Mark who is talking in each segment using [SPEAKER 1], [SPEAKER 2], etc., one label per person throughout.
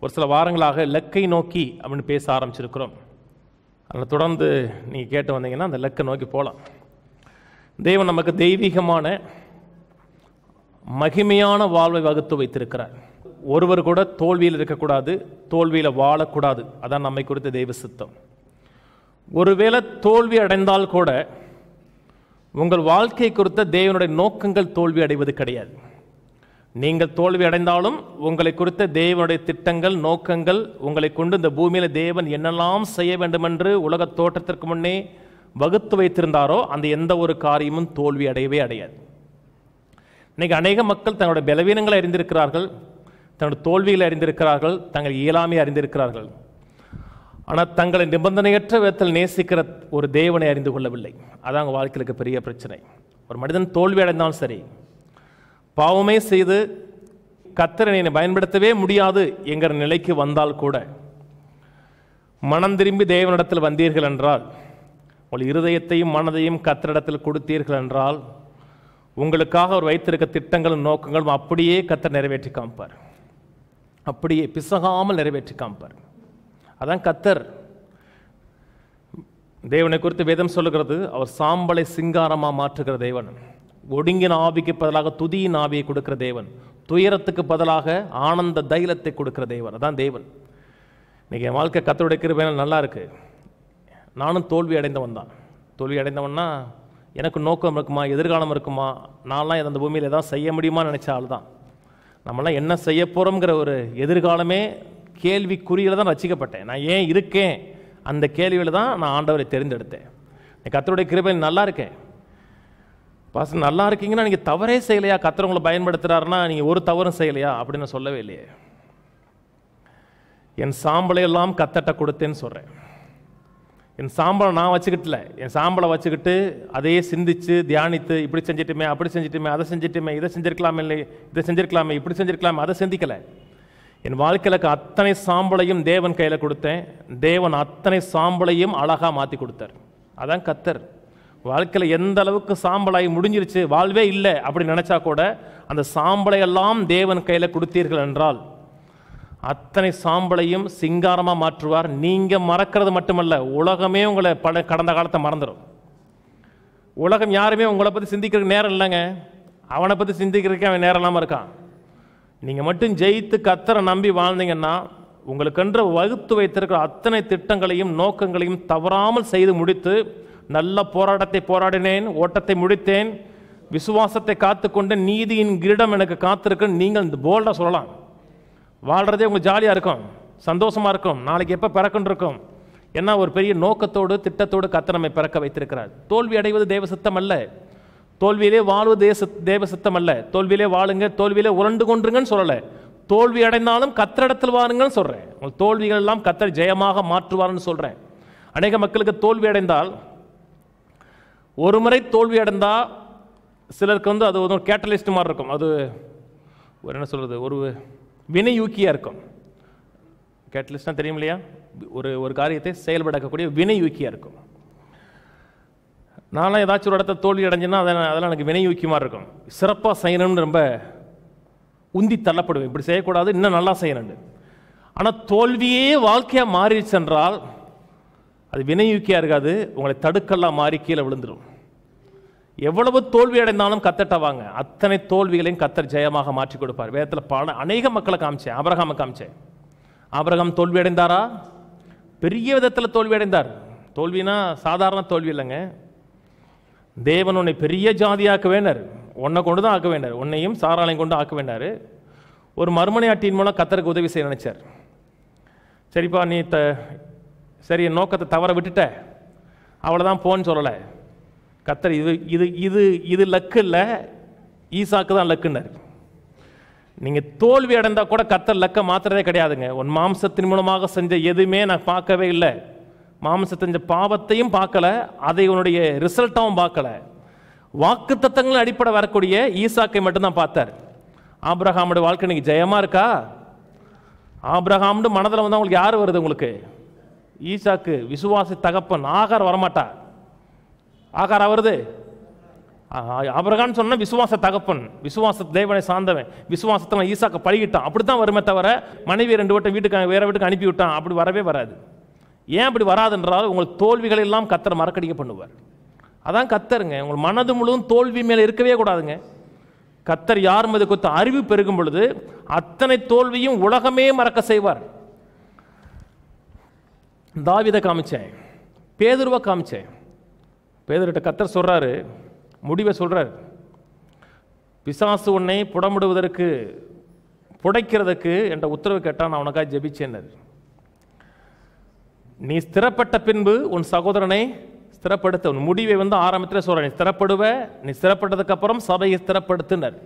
[SPEAKER 1] ஒரு சில வாரங்களாக லக்கை நோக்கி அப்படின்னு பேச ஆரம்பிச்சிருக்கிறோம் அதில் தொடர்ந்து நீங்கள் கேட்டு வந்தீங்கன்னா அந்த லக்கை நோக்கி போகலாம் தேவன் நமக்கு தெய்வீகமான மகிமையான வாழ்வை வகுத்து வைத்திருக்கிறார் ஒருவர் கூட தோல்வியில் இருக்கக்கூடாது தோல்வியில் வாழக்கூடாது அதான் நம்மை குறித்த தெய்வ சித்தம் ஒருவேளை தோல்வி அடைந்தால் கூட உங்கள் வாழ்க்கை குறித்த தேவனுடைய நோக்கங்கள் தோல்வி அடைவது கிடையாது நீங்கள் தோல்வி அடைந்தாலும் உங்களை குறித்த தேவனுடைய திட்டங்கள் நோக்கங்கள் உங்களை கொண்டு இந்த பூமியில் தேவன் என்னெல்லாம் செய்ய வேண்டுமென்று உலக தோற்றத்திற்கு முன்னே வகுத்து வைத்திருந்தாரோ அந்த எந்த ஒரு காரியமும் தோல்வி அடையவே அடையாது இன்னைக்கு அநேக மக்கள் தங்களுடைய பலவீனங்களை அறிந்திருக்கிறார்கள் தங்களுடைய தோல்விகளை அறிந்திருக்கிறார்கள் தங்கள் இயலாமை அறிந்திருக்கிறார்கள் ஆனால் தங்களை நிபந்தனையற்ற விதத்தில் நேசிக்கிற ஒரு தேவனை அறிந்து கொள்ளவில்லை அதான் அவங்க வாழ்க்கையில் இருக்க பெரிய பிரச்சனை ஒரு மனிதன் தோல்வி அடைந்தாலும் சரி பாவமே செய்து கத்தரனை என்னை பயன்படுத்தவே முடியாது என்கிற நிலைக்கு வந்தால் கூட மனம் திரும்பி தேவனிடத்தில் வந்தீர்கள் என்றால் உங்கள் இருதயத்தையும் மனதையும் கத்தரிடத்தில் கொடுத்தீர்கள் என்றால் உங்களுக்காக அவர் வைத்திருக்க திட்டங்களும் நோக்கங்களும் அப்படியே கத்தர் நிறைவேற்றி காமிப்பார் அப்படியே பிசகாமல் நிறைவேற்றி காமிப்பார் அதான் கத்தர் தேவனை குறித்து வேதம் சொல்லுகிறது அவர் சாம்பலை சிங்காரமாக மாற்றுகிற தேவன் ஒடுங்கின ஆவிக்கு பதிலாக துதியின் ஆவியை கொடுக்கிற தேவன் துயரத்துக்கு பதிலாக ஆனந்த தைலத்தை கொடுக்கிற தேவன் அதான் தேவன் இன்னைக்கு என் வாழ்க்கை கத்தருடைய கிருபையினால் நல்லா இருக்கு நானும் தோல்வி அடைந்தவன் தான் தோல்வி அடைந்தவன்னா எனக்கு நோக்கம் இருக்குமா எதிர்காலம் இருக்குமா நான்லாம் அந்த பூமியில் எதாவது செய்ய முடியுமான்னு நினச்ச ஆள் தான் நம்மளாம் என்ன செய்ய போகிறோங்கிற ஒரு எதிர்காலமே கேள்விக்குறியில் தான் ரசிக்கப்பட்டேன் நான் ஏன் இருக்கேன் அந்த கேள்வியில் தான் நான் ஆண்டவரை தெரிந்தெடுத்தேன் கத்தருடைய கிருபையில் நல்லா இருக்கேன் பாச நல்லா இருக்கீங்கன்னா நீங்கள் தவறே செய்யலையா கத்தர் உங்களை பயன்படுத்துகிறாருன்னா நீங்கள் ஒரு தவறும் செய்யலையா அப்படின்னு நான் சொல்லவே இல்லையே என் சாம்பலை எல்லாம் கத்தட்ட கொடுத்தேன்னு சொல்கிறேன் என் சாம்பலை நான் வச்சுக்கிட்டல என் சாம்பலை வச்சுக்கிட்டு அதையே சிந்திச்சு தியானித்து இப்படி செஞ்சிட்டுமே அப்படி செஞ்சிட்டுமே அதை செஞ்சிட்டுமே இதை செஞ்சிருக்கலாமே இல்லை இதை செஞ்சிருக்கலாமே இப்படி செஞ்சிருக்கலாமே அதை சிந்திக்கலை என் வாழ்க்கையில் இருக்க அத்தனை சாம்பலையும் தேவன் கையில் கொடுத்தேன் தேவன் அத்தனை சாம்பலையும் அழகாக மாற்றி கொடுத்தார் அதான் கத்தர் வாழ்க்கையில் எந்த அளவுக்கு சாம்பலாகி முடிஞ்சிருச்சு வாழ்வே இல்லை அப்படி நினச்சா கூட அந்த சாம்பலை எல்லாம் தேவன் கையில் கொடுத்தீர்கள் என்றால் அத்தனை சாம்பலையும் சிங்காரமாக மாற்றுவார் நீங்கள் மறக்கிறது மட்டுமல்ல உலகமே உங்களை பல கடந்த காலத்தை மறந்துடும் உலகம் யாருமே உங்களை பற்றி சிந்திக்கிறதுக்கு நேரம் இல்லைங்க அவனை பற்றி சிந்திக்கிறதுக்கு அவன் நேரம் இல்லாமல் இருக்கான் நீங்கள் மட்டும் ஜெயித்து கத்தரை நம்பி வாழ்ந்தீங்கன்னா உங்களுக்கென்று வகுத்து வைத்திருக்கிற அத்தனை திட்டங்களையும் நோக்கங்களையும் தவறாமல் செய்து முடித்து நல்ல போராட்டத்தை போராடினேன் ஓட்டத்தை முடித்தேன் விசுவாசத்தை காத்துக்கொண்டு நீதியின் கிரீடம் எனக்கு காத்திருக்குன்னு நீங்கள் இந்த போல்டாக சொல்லலாம் வாழ்கிறதே உங்களுக்கு ஜாலியாக இருக்கும் சந்தோஷமாக இருக்கும் நாளைக்கு எப்போ பிறக்குன்னு இருக்கும் ஏன்னா ஒரு பெரிய நோக்கத்தோடு திட்டத்தோடு கத்த நம்மை பிறக்க வைத்திருக்கிறார் தோல்வி அடைவது தேவ சித்தம் அல்ல தோல்வியிலே வாழ்வது தேச தேவ சித்தம் அல்ல தோல்வியிலே வாழுங்க தோல்வியிலே உருண்டு கொண்டுங்கன்னு சொல்லலை தோல்வி அடைந்தாலும் கத்திரிடத்தில் வாருங்கன்னு சொல்கிறேன் உங்கள் தோல்விகள் எல்லாம் கத்தர் ஜெயமாக மாற்றுவார்னு சொல்கிறேன் அநேக மக்களுக்கு தோல்வி அடைந்தால் ஒரு முறை தோல்வி அடைந்தால் சிலருக்கு வந்து அது ஒரு கேட்டலிஸ்ட் மாதிரி இருக்கும் அது ஒரு என்ன சொல்கிறது ஒரு வினையூக்கியாக இருக்கும் கேட்டலிஸ்ட்னா தெரியும் இல்லையா ஒரு ஒரு காரியத்தை செயல்படக்கூடிய வினையூக்கியாக இருக்கும் நான்லாம் ஏதாச்சும் ஒரு இடத்த தோல்வி அடைஞ்சேன்னா அதெல்லாம் அதெல்லாம் எனக்கு வினையூக்கியமாக இருக்கும் சிறப்பாக செய்யணும்னு ரொம்ப உந்தி தள்ளப்படுவேன் இப்படி செய்யக்கூடாது இன்னும் நல்லா செய்யணும்னு ஆனால் தோல்வியே வாழ்க்கையாக மாறிடுச்சு என்றால் அது வினையூக்கியாக இருக்காது உங்களை தடுக்கெல்லாம் மாறி கீழே விழுந்துடும் எவ்வளவு தோல்வி அடைந்தாலும் கத்தட்டவாங்க அத்தனை தோல்விகளையும் கத்தர் ஜெயமாக மாற்றி கொடுப்பார் வேதத்தில் பல அநேக மக்களை காமிச்சேன் அபரகாமை காமிச்சேன் ஆபரகாம் தோல்வி அடைந்தாரா பெரிய விதத்தில் தோல்வி அடைந்தார் தோல்வினா சாதாரண தோல்வி இல்லைங்க தேவன் உன்னை பெரிய ஜாதியாக்க வேண்டார் உன்னை கொண்டு தான் ஆக்க வேண்டார் உன்னையும் சாராளையும் கொண்டு ஆக்க வேண்டார் ஒரு மறுமனையாட்டியின் மூலம் கத்தருக்கு உதவி செய்ய நினைச்சார் சரிப்பா நீ த சரி என் நோக்கத்தை தவற விட்டுட்ட அவ்வளோதான் போன்னு சொல்லலை கத்தர் இது இது இது இது லக்கு இல்லை ஈசாக்கு தான் லக்குன்னார் நீங்கள் தோல்வி அடைந்தால் கூட கத்தர் லக்கை மாத்துறதே கிடையாதுங்க உன் மாம்சத்தின் மூலமாக செஞ்ச எதுவுமே நான் பார்க்கவே இல்லை மாம்சம் செஞ்ச பாவத்தையும் பார்க்கல அதை உன்னுடைய ரிசல்ட்டாகவும் பார்க்கல வாக்கு தத்தங்களின் அடிப்படை வரக்கூடிய ஈசாக்கை மட்டும்தான் பார்த்தார் ஆப்ரஹாமுடைய வாழ்க்கை இன்னைக்கு ஜெயமாக இருக்கா ஆப்ரஹாம்னு மனதில் வந்து உங்களுக்கு யார் வருது உங்களுக்கு ஈசாக்கு விசுவாசி தகப்பன் ஆகார் வரமாட்டா ஆகாரா வருது அபரகான்னு சொன்னா விசுவாச தகப்பன் விசுவாச தேவனை சார்ந்தவன் விசுவாசத்தில் ஈசாக்க பழகிட்டான் அப்படி தான் வருமே தவிர மனைவி ரெண்டு வட்டம் வீட்டுக்கு வேற வீட்டுக்கு அனுப்பி விட்டான் அப்படி வரவே வராது ஏன் அப்படி வராதுன்றால் உங்கள் தோல்விகள் எல்லாம் கத்தர் மறக்கடிக்க பண்ணுவார் அதான் கத்தருங்க உங்கள் மனது முழுவதும் தோல்வி மேலே இருக்கவே கூடாதுங்க கத்தர் யார் மீது கொத்த அறிவு பெருகும் பொழுது அத்தனை தோல்வியும் உலகமே மறக்க செய்வார் தாவிதை காமிச்சேன் பேதுருவை காமிச்சேன் பேதுருட்ட கத்தர் சொல்றாரு முடிவை சொல்றாரு பிசாசு உன்னை புடமிடுவதற்கு புடைக்கிறதுக்கு என்ற உத்தரவு கேட்டான் நான் உனக்காக ஜெபிச்சேன்னாரு நீ ஸ்திரப்பட்ட பின்பு உன் சகோதரனை ஸ்திரப்படுத்த உன் முடிவை வந்து ஆரம்பத்தில் சொல்ற நீ ஸ்திரப்படுவ நீ ஸ்திரப்பட்டதுக்கு அப்புறம் சபையை ஸ்திரப்படுத்துனர்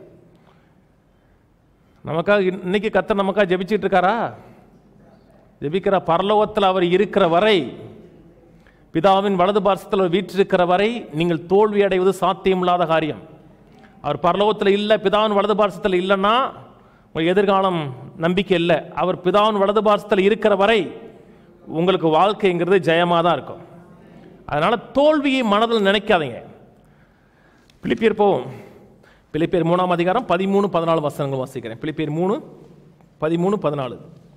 [SPEAKER 1] நமக்காக இன்னைக்கு கத்தர் நமக்காக ஜெபிச்சிட்டு இருக்காரா ஜெபிக்கிற பரலோகத்தில் அவர் இருக்கிற வரை பிதாவின் வலது பார்சத்தில் அவர் வீற்றிருக்கிற வரை நீங்கள் தோல்வி அடைவது சாத்தியமில்லாத காரியம் அவர் பரலோகத்தில் இல்லை பிதாவின் வலது பார்சத்தில் இல்லைன்னா உங்கள் எதிர்காலம் நம்பிக்கை இல்லை அவர் பிதாவின் வலது பார்சத்தில் இருக்கிற வரை உங்களுக்கு வாழ்க்கைங்கிறது ஜெயமாக தான் இருக்கும் அதனால் தோல்வியை மனதில் நினைக்காதீங்க பிலிப்பியர் போவோம் பிலிப்பியர் மூணாம் அதிகாரம் பதிமூணு பதினாலு வசனங்கள் வாசிக்கிறேன் பிலிப்பியர் மூணு பதிமூணு பதினாலு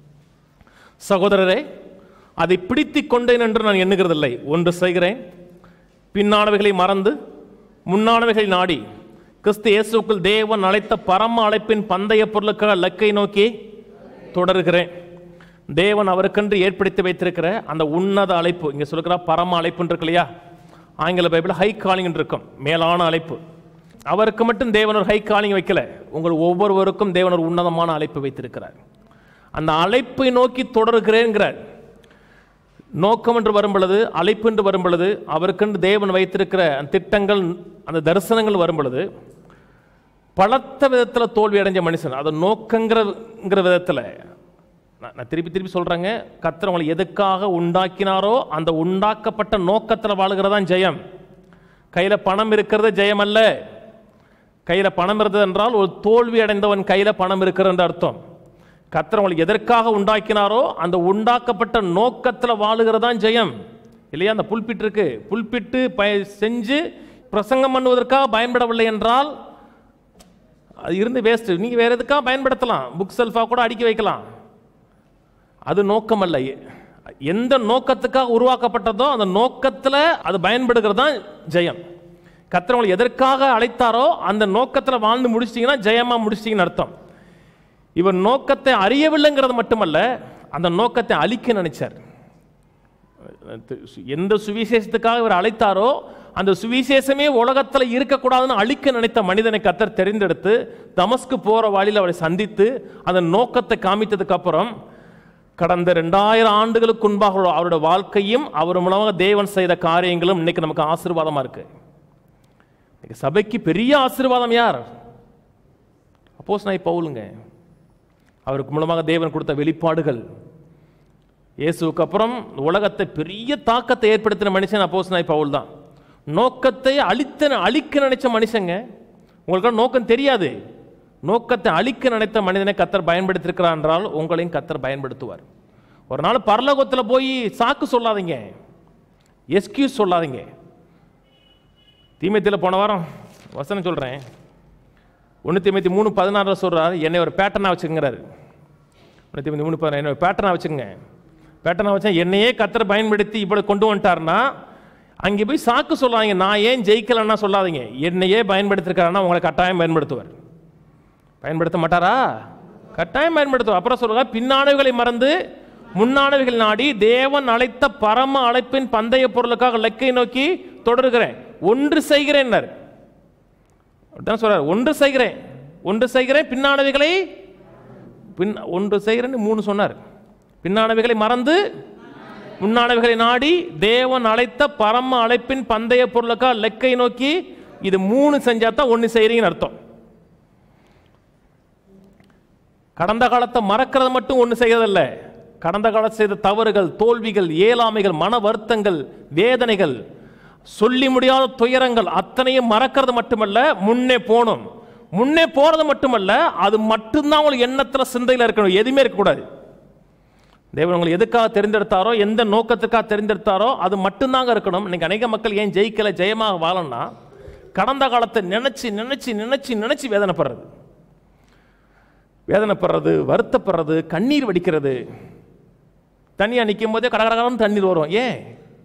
[SPEAKER 1] சகோதரரே அதை பிடித்து கொண்டேன் என்று நான் எண்ணுகிறதில்லை ஒன்று செய்கிறேன் பின்னானவைகளை மறந்து முன்னானவைகளை நாடி கிறிஸ்து இயேசுக்குள் தேவன் அழைத்த பரம அழைப்பின் பந்தய பொருளுக்காக லக்கை நோக்கி தொடர்கிறேன் தேவன் அவருக்கென்று ஏற்படுத்தி வைத்திருக்கிற அந்த உன்னத அழைப்பு இங்கே சொல்லுகிற பரம அழைப்புன்னு இருக்கு இல்லையா ஆங்கில பைபிள் ஹை காலிங் இருக்கும் மேலான அழைப்பு அவருக்கு மட்டும் தேவன் ஒரு ஹை காலிங் வைக்கல உங்கள் ஒவ்வொருவருக்கும் தேவன் ஒரு உன்னதமான அழைப்பு வைத்திருக்கிறார் அந்த அழைப்பை நோக்கி தொடர்கிறேங்கிறார் நோக்கம் என்று வரும் பொழுது அழைப்பு என்று வரும் பொழுது அவருக்கென்று தேவன் வைத்திருக்கிற அந்த திட்டங்கள் அந்த தரிசனங்கள் வரும் பொழுது பலத்த விதத்தில் தோல்வி அடைஞ்ச மனுஷன் அதை நோக்கங்கிற விதத்தில் நான் நான் திருப்பி திருப்பி சொல்கிறேங்க கத்தர் உங்களை எதுக்காக உண்டாக்கினாரோ அந்த உண்டாக்கப்பட்ட நோக்கத்தில் வாழுகிறதான் ஜெயம் கையில் பணம் இருக்கிறது ஜெயம் அல்ல கையில் பணம் இருந்தது என்றால் ஒரு தோல்வி அடைந்தவன் கையில் பணம் இருக்கிறது அர்த்தம் கத்தர் உங்களை எதற்காக உண்டாக்கினாரோ அந்த உண்டாக்கப்பட்ட நோக்கத்தில் வாழுகிறதான் ஜெயம் இல்லையா அந்த புல்பிட் இருக்கு புல்பிட்டு பய செஞ்சு பிரசங்கம் பண்ணுவதற்காக பயன்படவில்லை என்றால் அது இருந்து வேஸ்ட் நீங்கள் வேற எதுக்காக பயன்படுத்தலாம் புக் செல்ஃபாக கூட அடுக்கி வைக்கலாம் அது நோக்கம் அல்ல எந்த நோக்கத்துக்காக உருவாக்கப்பட்டதோ அந்த நோக்கத்தில் அது பயன்படுகிறது தான் ஜெயம் கத்திரவங்களை எதற்காக அழைத்தாரோ அந்த நோக்கத்தில் வாழ்ந்து முடிச்சிட்டிங்கன்னா ஜெயமாக முடிச்சிட்டிங்கன்னு அர்த்தம் இவர் நோக்கத்தை அறியவில்லைங்கிறது மட்டுமல்ல அந்த நோக்கத்தை அழிக்க நினைச்சார் எந்த சுவிசேஷத்துக்காக இவர் அழைத்தாரோ அந்த சுவிசேஷமே உலகத்தில் இருக்கக்கூடாதுன்னு அழிக்க நினைத்த மனிதனை கத்தர் தெரிந்தெடுத்து தமஸ்கு போகிற வழியில் அவரை சந்தித்து அந்த நோக்கத்தை காமித்ததுக்கு அப்புறம் கடந்த ரெண்டாயிரம் ஆண்டுகளுக்கு முன்பாக உள்ள அவருடைய வாழ்க்கையும் அவர் மூலமாக தேவன் செய்த காரியங்களும் இன்னைக்கு நமக்கு ஆசீர்வாதமாக இருக்கு இன்னைக்கு சபைக்கு பெரிய ஆசீர்வாதம் யார் அப்போஸ் நான் பவுலுங்க அவருக்கு மூலமாக தேவன் கொடுத்த வெளிப்பாடுகள் இயேசுக்கு அப்புறம் உலகத்தை பெரிய தாக்கத்தை ஏற்படுத்தின மனுஷன் அப்போஸ் நாய் பவுல் தான் நோக்கத்தை அழித்த அழிக்க நினைச்ச மனுஷங்க உங்களுக்கு நோக்கம் தெரியாது நோக்கத்தை அழிக்க நினைத்த மனிதனை கத்தர் பயன்படுத்தியிருக்கிறார் என்றால் உங்களையும் கத்தர் பயன்படுத்துவார் ஒரு நாள் பரலோகத்தில் போய் சாக்கு சொல்லாதீங்க எஸ்கியூஸ் சொல்லாதீங்க தீமைத்தில் போன வாரம் வசனம் சொல்கிறேன் ஒன்று தீமைத்தி மூணு பதினாறு சொல்கிறார் என்னை ஒரு பேட்டர்னாக வச்சுக்கிறாரு ஒன்று தீமைத்தி மூணு பதினாறு என்னை ஒரு பேட்டர்னாக வச்சுங்க பேட்டர்னாக வச்சா என்னையே கத்தர் பயன்படுத்தி இப்படி கொண்டு வந்துட்டாருன்னா அங்கே போய் சாக்கு சொல்லாதீங்க நான் ஏன் ஜெயிக்கலைன்னா சொல்லாதீங்க என்னையே பயன்படுத்திருக்காருன்னா உங்களை கட்டாயம் பயன்படுத்துவார் பயன்படுத்த மாட்டாரா கட்டாயம் பயன்படுத்துவார் அப்புறம் சொல்லுங்க பின்னானவைகளை மறந்து முன்னானவைகள் நாடி தேவன் அழைத்த பரம அழைப்பின் பந்தய பொருளுக்காக லக்கை நோக்கி தொடர்கிறேன் ஒன்று செய்கிறேன்னர் அப்படிதான் சொல்றார் ஒன்று செய்கிறேன் ஒன்று செய்கிறேன் பின்னானவைகளை பின் ஒன்று செய்கிறேன்னு மூணு சொன்னார் பின்னானவைகளை மறந்து முன்னானவைகளை நாடி தேவன் அழைத்த பரம அழைப்பின் பந்தய பொருளுக்கா லெக்கை நோக்கி இது மூணு செஞ்சா தான் ஒன்று செய்கிறீங்கன்னு அர்த்தம் கடந்த காலத்தை மறக்கிறது மட்டும் ஒன்று செய்யறதில்ல கடந்த காலத்தில் செய்த தவறுகள் தோல்விகள் ஏழாமைகள் மன வருத்தங்கள் வேதனைகள் சொல்லி முடியாத துயரங்கள் அத்தனையும் மறக்கிறது மட்டுமல்ல முன்னே போகணும் முன்னே போறது மட்டுமல்ல அது மட்டும்தான் உங்களுக்கு எண்ணத்தில் சிந்தையில் இருக்கணும் எதுவுமே இருக்கக்கூடாது தேவன் உங்களை எதுக்காக தெரிந்தெடுத்தாரோ எந்த நோக்கத்துக்காக தெரிந்தெடுத்தாரோ அது மட்டும்தாங்க இருக்கணும் இன்னைக்கு அநேக மக்கள் ஏன் ஜெயிக்கல ஜெயமாக வாழணும்னா கடந்த காலத்தை நினைச்சு நினைச்சு நினைச்சு நினைச்சு வேதனைப்படுறது வேதனைப்படுறது வருத்தப்படுறது கண்ணீர் வடிக்கிறது தனியா நிற்கும் போதே கடகடகடன்னு தண்ணீர் வரும் ஏன்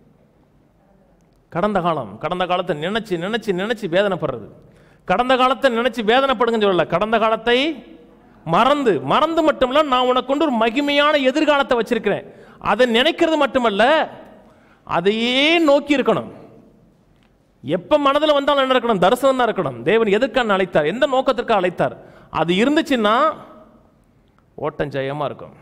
[SPEAKER 1] கடந்த காலம் கடந்த காலத்தை நினைச்சு நினைச்சு நினைச்சு வேதனைப்படுறது கடந்த காலத்தை நினைச்சு வேதனைப்படுங்கன்னு சொல்லல கடந்த காலத்தை மறந்து மறந்து மட்டுமல்ல நான் உனக்கு கொண்டு ஒரு மகிமையான எதிர்காலத்தை வச்சிருக்கிறேன் அதை நினைக்கிறது மட்டுமல்ல அதையே நோக்கி இருக்கணும் எப்ப மனதில் வந்தாலும் என்ன இருக்கணும் தரிசனம் தான் இருக்கணும் தேவன் எதற்கான அழைத்தார் எந்த நோக்கத்திற்காக அழைத்தார் அது இருந்துச்சுன்னா ஓட்டம் ஜெயமா இருக்கும்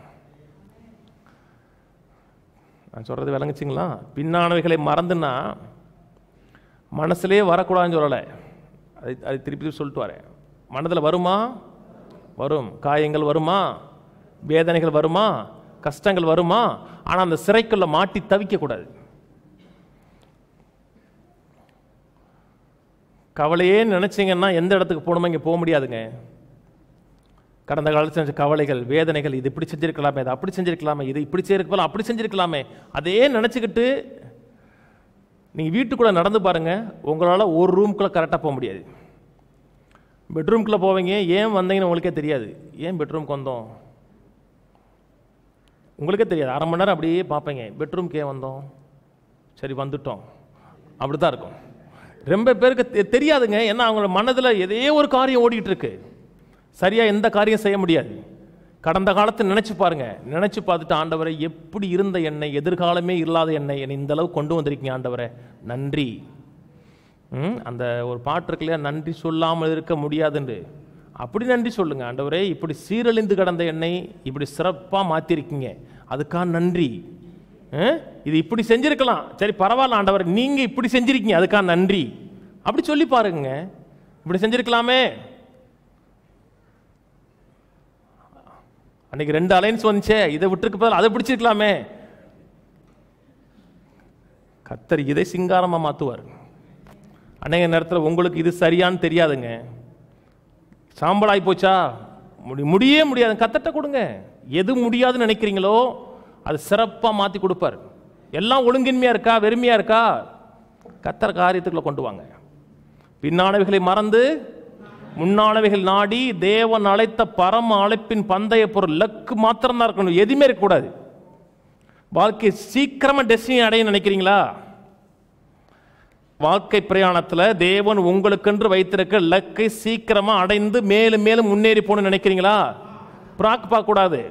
[SPEAKER 1] நான் சொல்றது விளங்குச்சிங்களா பின்னானவைகளை மறந்துன்னா மனசுலயே வரக்கூடாதுன்னு சொல்லலை அது அது திருப்பி திருப்பி சொல்லிட்டு வரேன் மனதில் வருமா வரும் காயங்கள் வருமா வேதனைகள் வருமா கஷ்டங்கள் வருமா ஆனால் அந்த சிறைக்குள்ள மாட்டி தவிக்கக்கூடாது கவலையே நினைச்சீங்கன்னா எந்த இடத்துக்கு போகணுமோ இங்கே போக முடியாதுங்க கடந்த காலத்தில் செஞ்ச கவலைகள் வேதனைகள் இது இப்படி செஞ்சிருக்கலாமே இது அப்படி செஞ்சிருக்கலாமே இது இப்படி செய்யிருக்கலாம் அப்படி செஞ்சிருக்கலாமே அதையே நினச்சிக்கிட்டு நீங்கள் வீட்டுக்குள்ளே நடந்து பாருங்க உங்களால் ஒரு ரூம்குள்ளே கரெக்டாக போக முடியாது பெட்ரூம்குள்ளே போவீங்க ஏன் வந்தீங்கன்னு உங்களுக்கே தெரியாது ஏன் பெட்ரூம்க்கு வந்தோம் உங்களுக்கே தெரியாது அரை மணி நேரம் அப்படியே பார்ப்பீங்க பெட்ரூம்க்கு ஏன் வந்தோம் சரி வந்துட்டோம் அப்படி தான் இருக்கும் ரொம்ப பேருக்கு தெ- தெரியாதுங்க ஏன்னா அவங்களோட மனதில் எதே ஒரு காரியம் ஓடிட்டு இருக்கு சரியா எந்த காரியம் செய்ய முடியாது கடந்த காலத்தை நினைச்சு பாருங்க நினைச்சு பார்த்துட்டு ஆண்டவரை எப்படி இருந்த என்னை எதிர்காலமே இல்லாத என்னை என்னை இந்த அளவு கொண்டு வந்திருக்கீங்க ஆண்டவரே நன்றி ம், அந்த ஒரு பாட்டு இருக்கு இல்லையா நன்றி சொல்லாமல் இருக்க முடியாதுன்னு அப்படி நன்றி சொல்லுங்க ஆண்டவரே இப்படி சீரழிந்து கடந்த என்னை இப்படி சிறப்பாக மாற்றிருக்கீங்க அதுக்காக நன்றி ஆ? இது இப்படி செஞ்சிருக்கலாம் சரி பரவாயில்ல ஆண்டவர் நீங்க இப்படி செஞ்சிருக்கீங்க அதுக்காக நன்றி அப்படி சொல்லி பாருங்க இப்படி செஞ்சிருக்கலாமே அன்னைக்கு ரெண்டு அலைன்ஸ் வந்துச்சே இதை விட்டுருக்கு பதில் அதை பிடிச்சிருக்கலாமே கத்தர் இதை சிங்காரமா மாத்துவார் அன்னைய நேரத்தில் உங்களுக்கு இது சரியான்னு தெரியாதுங்க சாம்பலாகி போச்சா முடி முடியே முடியாது கத்தட்ட கொடுங்க எது முடியாதுன்னு நினைக்கிறீங்களோ அது சிறப்பாக மாற்றி கொடுப்பார் எல்லாம் ஒழுங்கின்மையாக இருக்கா வெறுமையாக இருக்கா கத்தர் காரியத்துக்குள்ள கொண்டு வாங்க பின்னானவைகளை மறந்து முன்னானவைகள் நாடி தேவன் அழைத்த பரம அழைப்பின் பந்தய பொருள் லக்கு மாத்திரம் தான் இருக்கணும் எதுவுமே இருக்கக்கூடாது வாழ்க்கை சீக்கிரமா டெஸ்டினி அடைய நினைக்கிறீங்களா வாழ்க்கை பிரயாணத்துல தேவன் உங்களுக்கென்று வைத்திருக்க லக்கை சீக்கிரமா அடைந்து மேலும் மேலும் முன்னேறி போகணும்னு நினைக்கிறீங்களா பிராக் பார்க்க கூடாது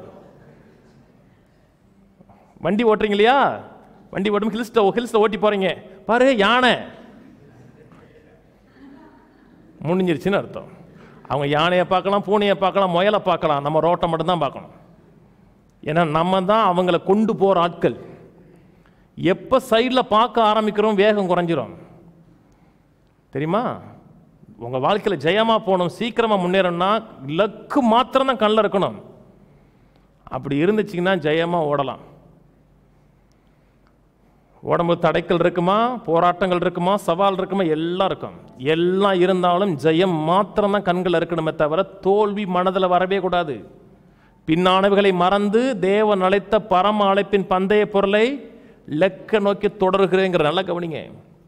[SPEAKER 1] வண்டி ஓட்டுறீங்க இல்லையா வண்டி ஓட்டும் ஹில்ஸ்ல ஹில்ஸ்ல ஓட்டி போறீங்க பாரு யானை முடிஞ்சிருச்சுன்னு அர்த்தம் அவங்க யானையை பார்க்கலாம் பூனையை பார்க்கலாம் முயலை பார்க்கலாம் நம்ம ரோட்டை மட்டும்தான் பார்க்கணும் ஏன்னா நம்ம தான் அவங்கள கொண்டு போகிற ஆட்கள் எப்போ சைடில் பார்க்க ஆரம்பிக்கிறோம் வேகம் குறைஞ்சிரும் தெரியுமா உங்கள் வாழ்க்கையில் ஜெயமாக போகணும் சீக்கிரமாக முன்னேறணும்னா லக்கு மாத்திரம் தான் கண்ணில் இருக்கணும் அப்படி இருந்துச்சிங்கன்னா ஜெயமாக ஓடலாம் ஓடும்போது தடைகள் இருக்குமா போராட்டங்கள் இருக்குமா சவால் இருக்குமா எல்லாம் இருக்கும் எல்லாம் இருந்தாலும் ஜெயம் மாத்திரம் தான் கண்கள் இருக்கணுமே தவிர தோல்வி மனதில் வரவே கூடாது பின்னானவைகளை மறந்து தேவன் அழைத்த பரம அழைப்பின் பந்தய பொருளை லெக்க நோக்கி தொடர்கிறேங்கிற நல்ல கவனிங்க